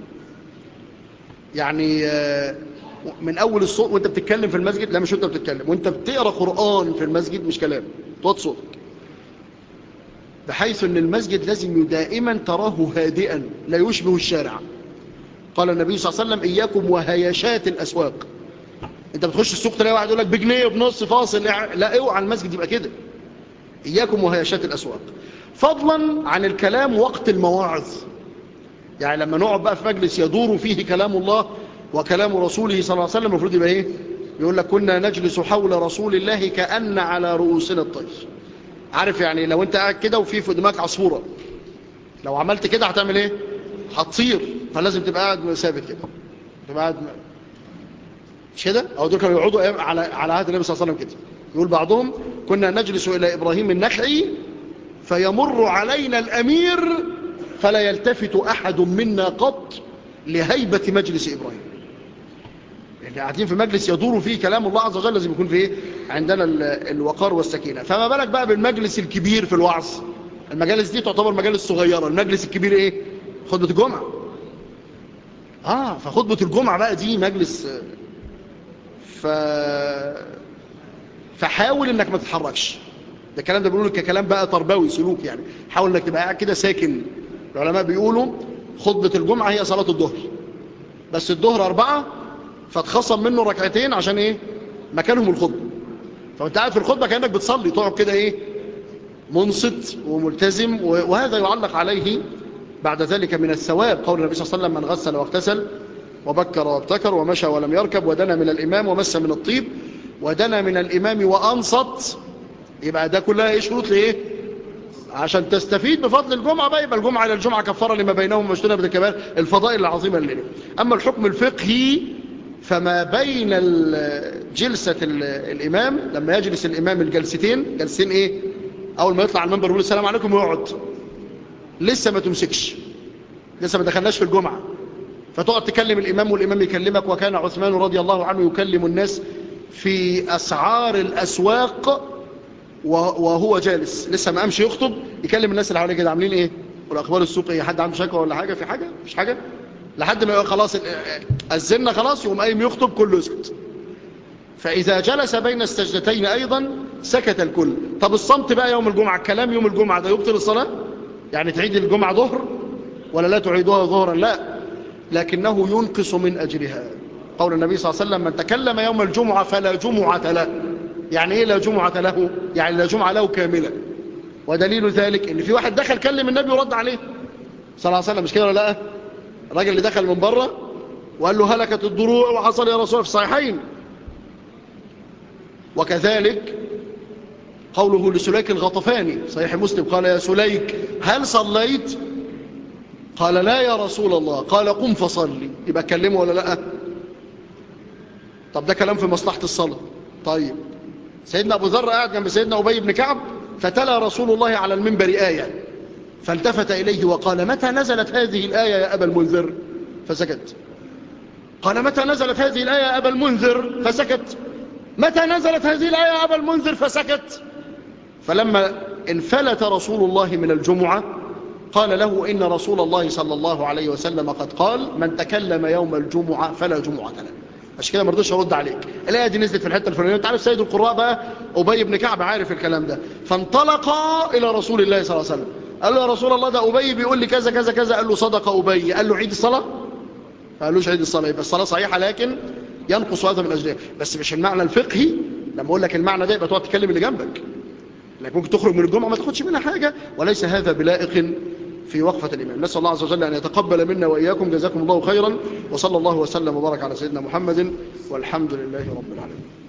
Speaker 1: يعني آه من أول الصوت وانت بتتكلم في المسجد لا مش وانت بتتكلم وانت بتقرأ قرآن في المسجد مش كلام توت صوتك بحيث ان المسجد لازم دائما تراه هادئا لا يشبه الشارع قال النبي صلى الله عليه وسلم إياكم وهيشات الأسواق انت بتخش السوق تلاقي واحد يقول لك بجنيه وبنص فاصل لا اوعى المسجد يبقى كده إياكم وهيشات الأسواق فضلا عن الكلام وقت المواعظ يعني لما نقعد بقى في مجلس يدور فيه كلام الله وكلام رسوله صلى الله عليه وسلم المفروض يبقى ايه يقول لك كنا نجلس حول رسول الله كأن على رؤوسنا الطير عارف يعني لو انت قاعد كده وفي في دماغك عصفورة لو عملت كده هتعمل ايه هتطير فلازم تبقى قاعد ثابت كده تبقى قاعد مش كده او دول كانوا يقعدوا على على عهد النبي صلى الله عليه وسلم كده يقول بعضهم كنا نجلس الى ابراهيم النخعي فيمر علينا الامير فلا يلتفت احد منا قط لهيبه مجلس ابراهيم يعني قاعدين في مجلس يدور فيه كلام الله عز وجل لازم يكون فيه عندنا الوقار والسكينه فما بالك بقى بالمجلس الكبير في الوعظ المجالس دي تعتبر مجالس صغيره المجلس الكبير ايه خطبة الجمعة اه فخطبة الجمعة بقى دي مجلس ف فحاول انك ما تتحركش ده الكلام ده بيقولوا ككلام بقى تربوي سلوك يعني حاول انك تبقى قاعد كده ساكن العلماء بيقولوا خطبة الجمعة هي صلاة الظهر بس الظهر أربعة فتخصم منه ركعتين عشان ايه مكانهم الخطبة فانت قاعد في الخطبة كأنك بتصلي تقعد كده ايه منصت وملتزم وهذا يعلق عليه بعد ذلك من الثواب قول النبي صلى الله عليه وسلم من غسل واغتسل وبكر وابتكر ومشى ولم يركب ودنا من الإمام ومس من الطيب ودنا من الإمام وأنصت يبقى ده كلها ايه شروط لإيه عشان تستفيد بفضل الجمعة بقى يبقى الجمعة إلى الجمعة كفارة لما بينهم واجتنب الكبائر الفضائل العظيمة الليلة أما الحكم الفقهي فما بين جلسة الإمام لما يجلس الإمام الجلستين جلسين إيه أول ما يطلع على المنبر يقول السلام عليكم ويقعد لسه ما تمسكش لسه ما دخلناش في الجمعة فتقعد تكلم الإمام والإمام يكلمك وكان عثمان رضي الله عنه يكلم الناس في أسعار الأسواق وهو جالس لسه ما قامش يخطب يكلم الناس اللي حواليه كده عاملين ايه والاخبار السوق ايه حد عنده شكوى ولا حاجه في حاجه مش حاجه لحد ما خلاص اذنا خلاص يقوم قايم يخطب كله يسكت فاذا جلس بين السجدتين ايضا سكت الكل طب الصمت بقى يوم الجمعه الكلام يوم الجمعه ده يبطل الصلاه يعني تعيد الجمعه ظهر ولا لا تعيدوها ظهرا لا لكنه ينقص من اجرها قول النبي صلى الله عليه وسلم من تكلم يوم الجمعه فلا جمعه له يعني ايه لا جمعة له يعني لا جمعة له كاملة ودليل ذلك ان في واحد دخل كلم النبي ورد عليه صلى الله عليه وسلم مش كده ولا لا الراجل اللي دخل من بره وقال له هلكت الضروع وحصل يا رسول في الصحيحين وكذلك قوله لسليك الغطفاني صحيح مسلم قال يا سليك هل صليت قال لا يا رسول الله قال قم فصلي يبقى كلمه ولا لا طب ده كلام في مصلحة الصلاة طيب سيدنا أبو ذر قاعد جنب سيدنا أبي بن كعب فتلا رسول الله على المنبر آية فالتفت إليه وقال متى نزلت هذه الآية يا أبا المنذر فسكت قال متى نزلت هذه الآية يا أبا المنذر فسكت متى نزلت هذه الآية يا أبا المنذر فسكت فلما انفلت رسول الله من الجمعة قال له إن رسول الله صلى الله عليه وسلم قد قال من تكلم يوم الجمعة فلا جمعة له عشان كده ما رضيتش ارد عليك الايه دي نزلت في الحته الفلانيه انت عارف سيد القراء بقى ابي بن كعب عارف الكلام ده فانطلقا الى رسول الله صلى الله عليه وسلم قال له يا رسول الله ده ابي بيقول لي كذا كذا كذا قال له صدق ابي قال له عيد الصلاه ما قالوش عيد الصلاه يبقى الصلاه صحيحه لكن ينقص هذا من اجلها بس مش المعنى الفقهي لما اقول لك المعنى ده يبقى تقعد تكلم اللي جنبك لكن ممكن تخرج من الجمعه ما تاخدش منها حاجه وليس هذا بلائق في وقفة الإمام نسأل الله عز وجل أن يتقبل منا وإياكم جزاكم الله خيرا وصلى الله وسلم وبارك على سيدنا محمد والحمد لله رب العالمين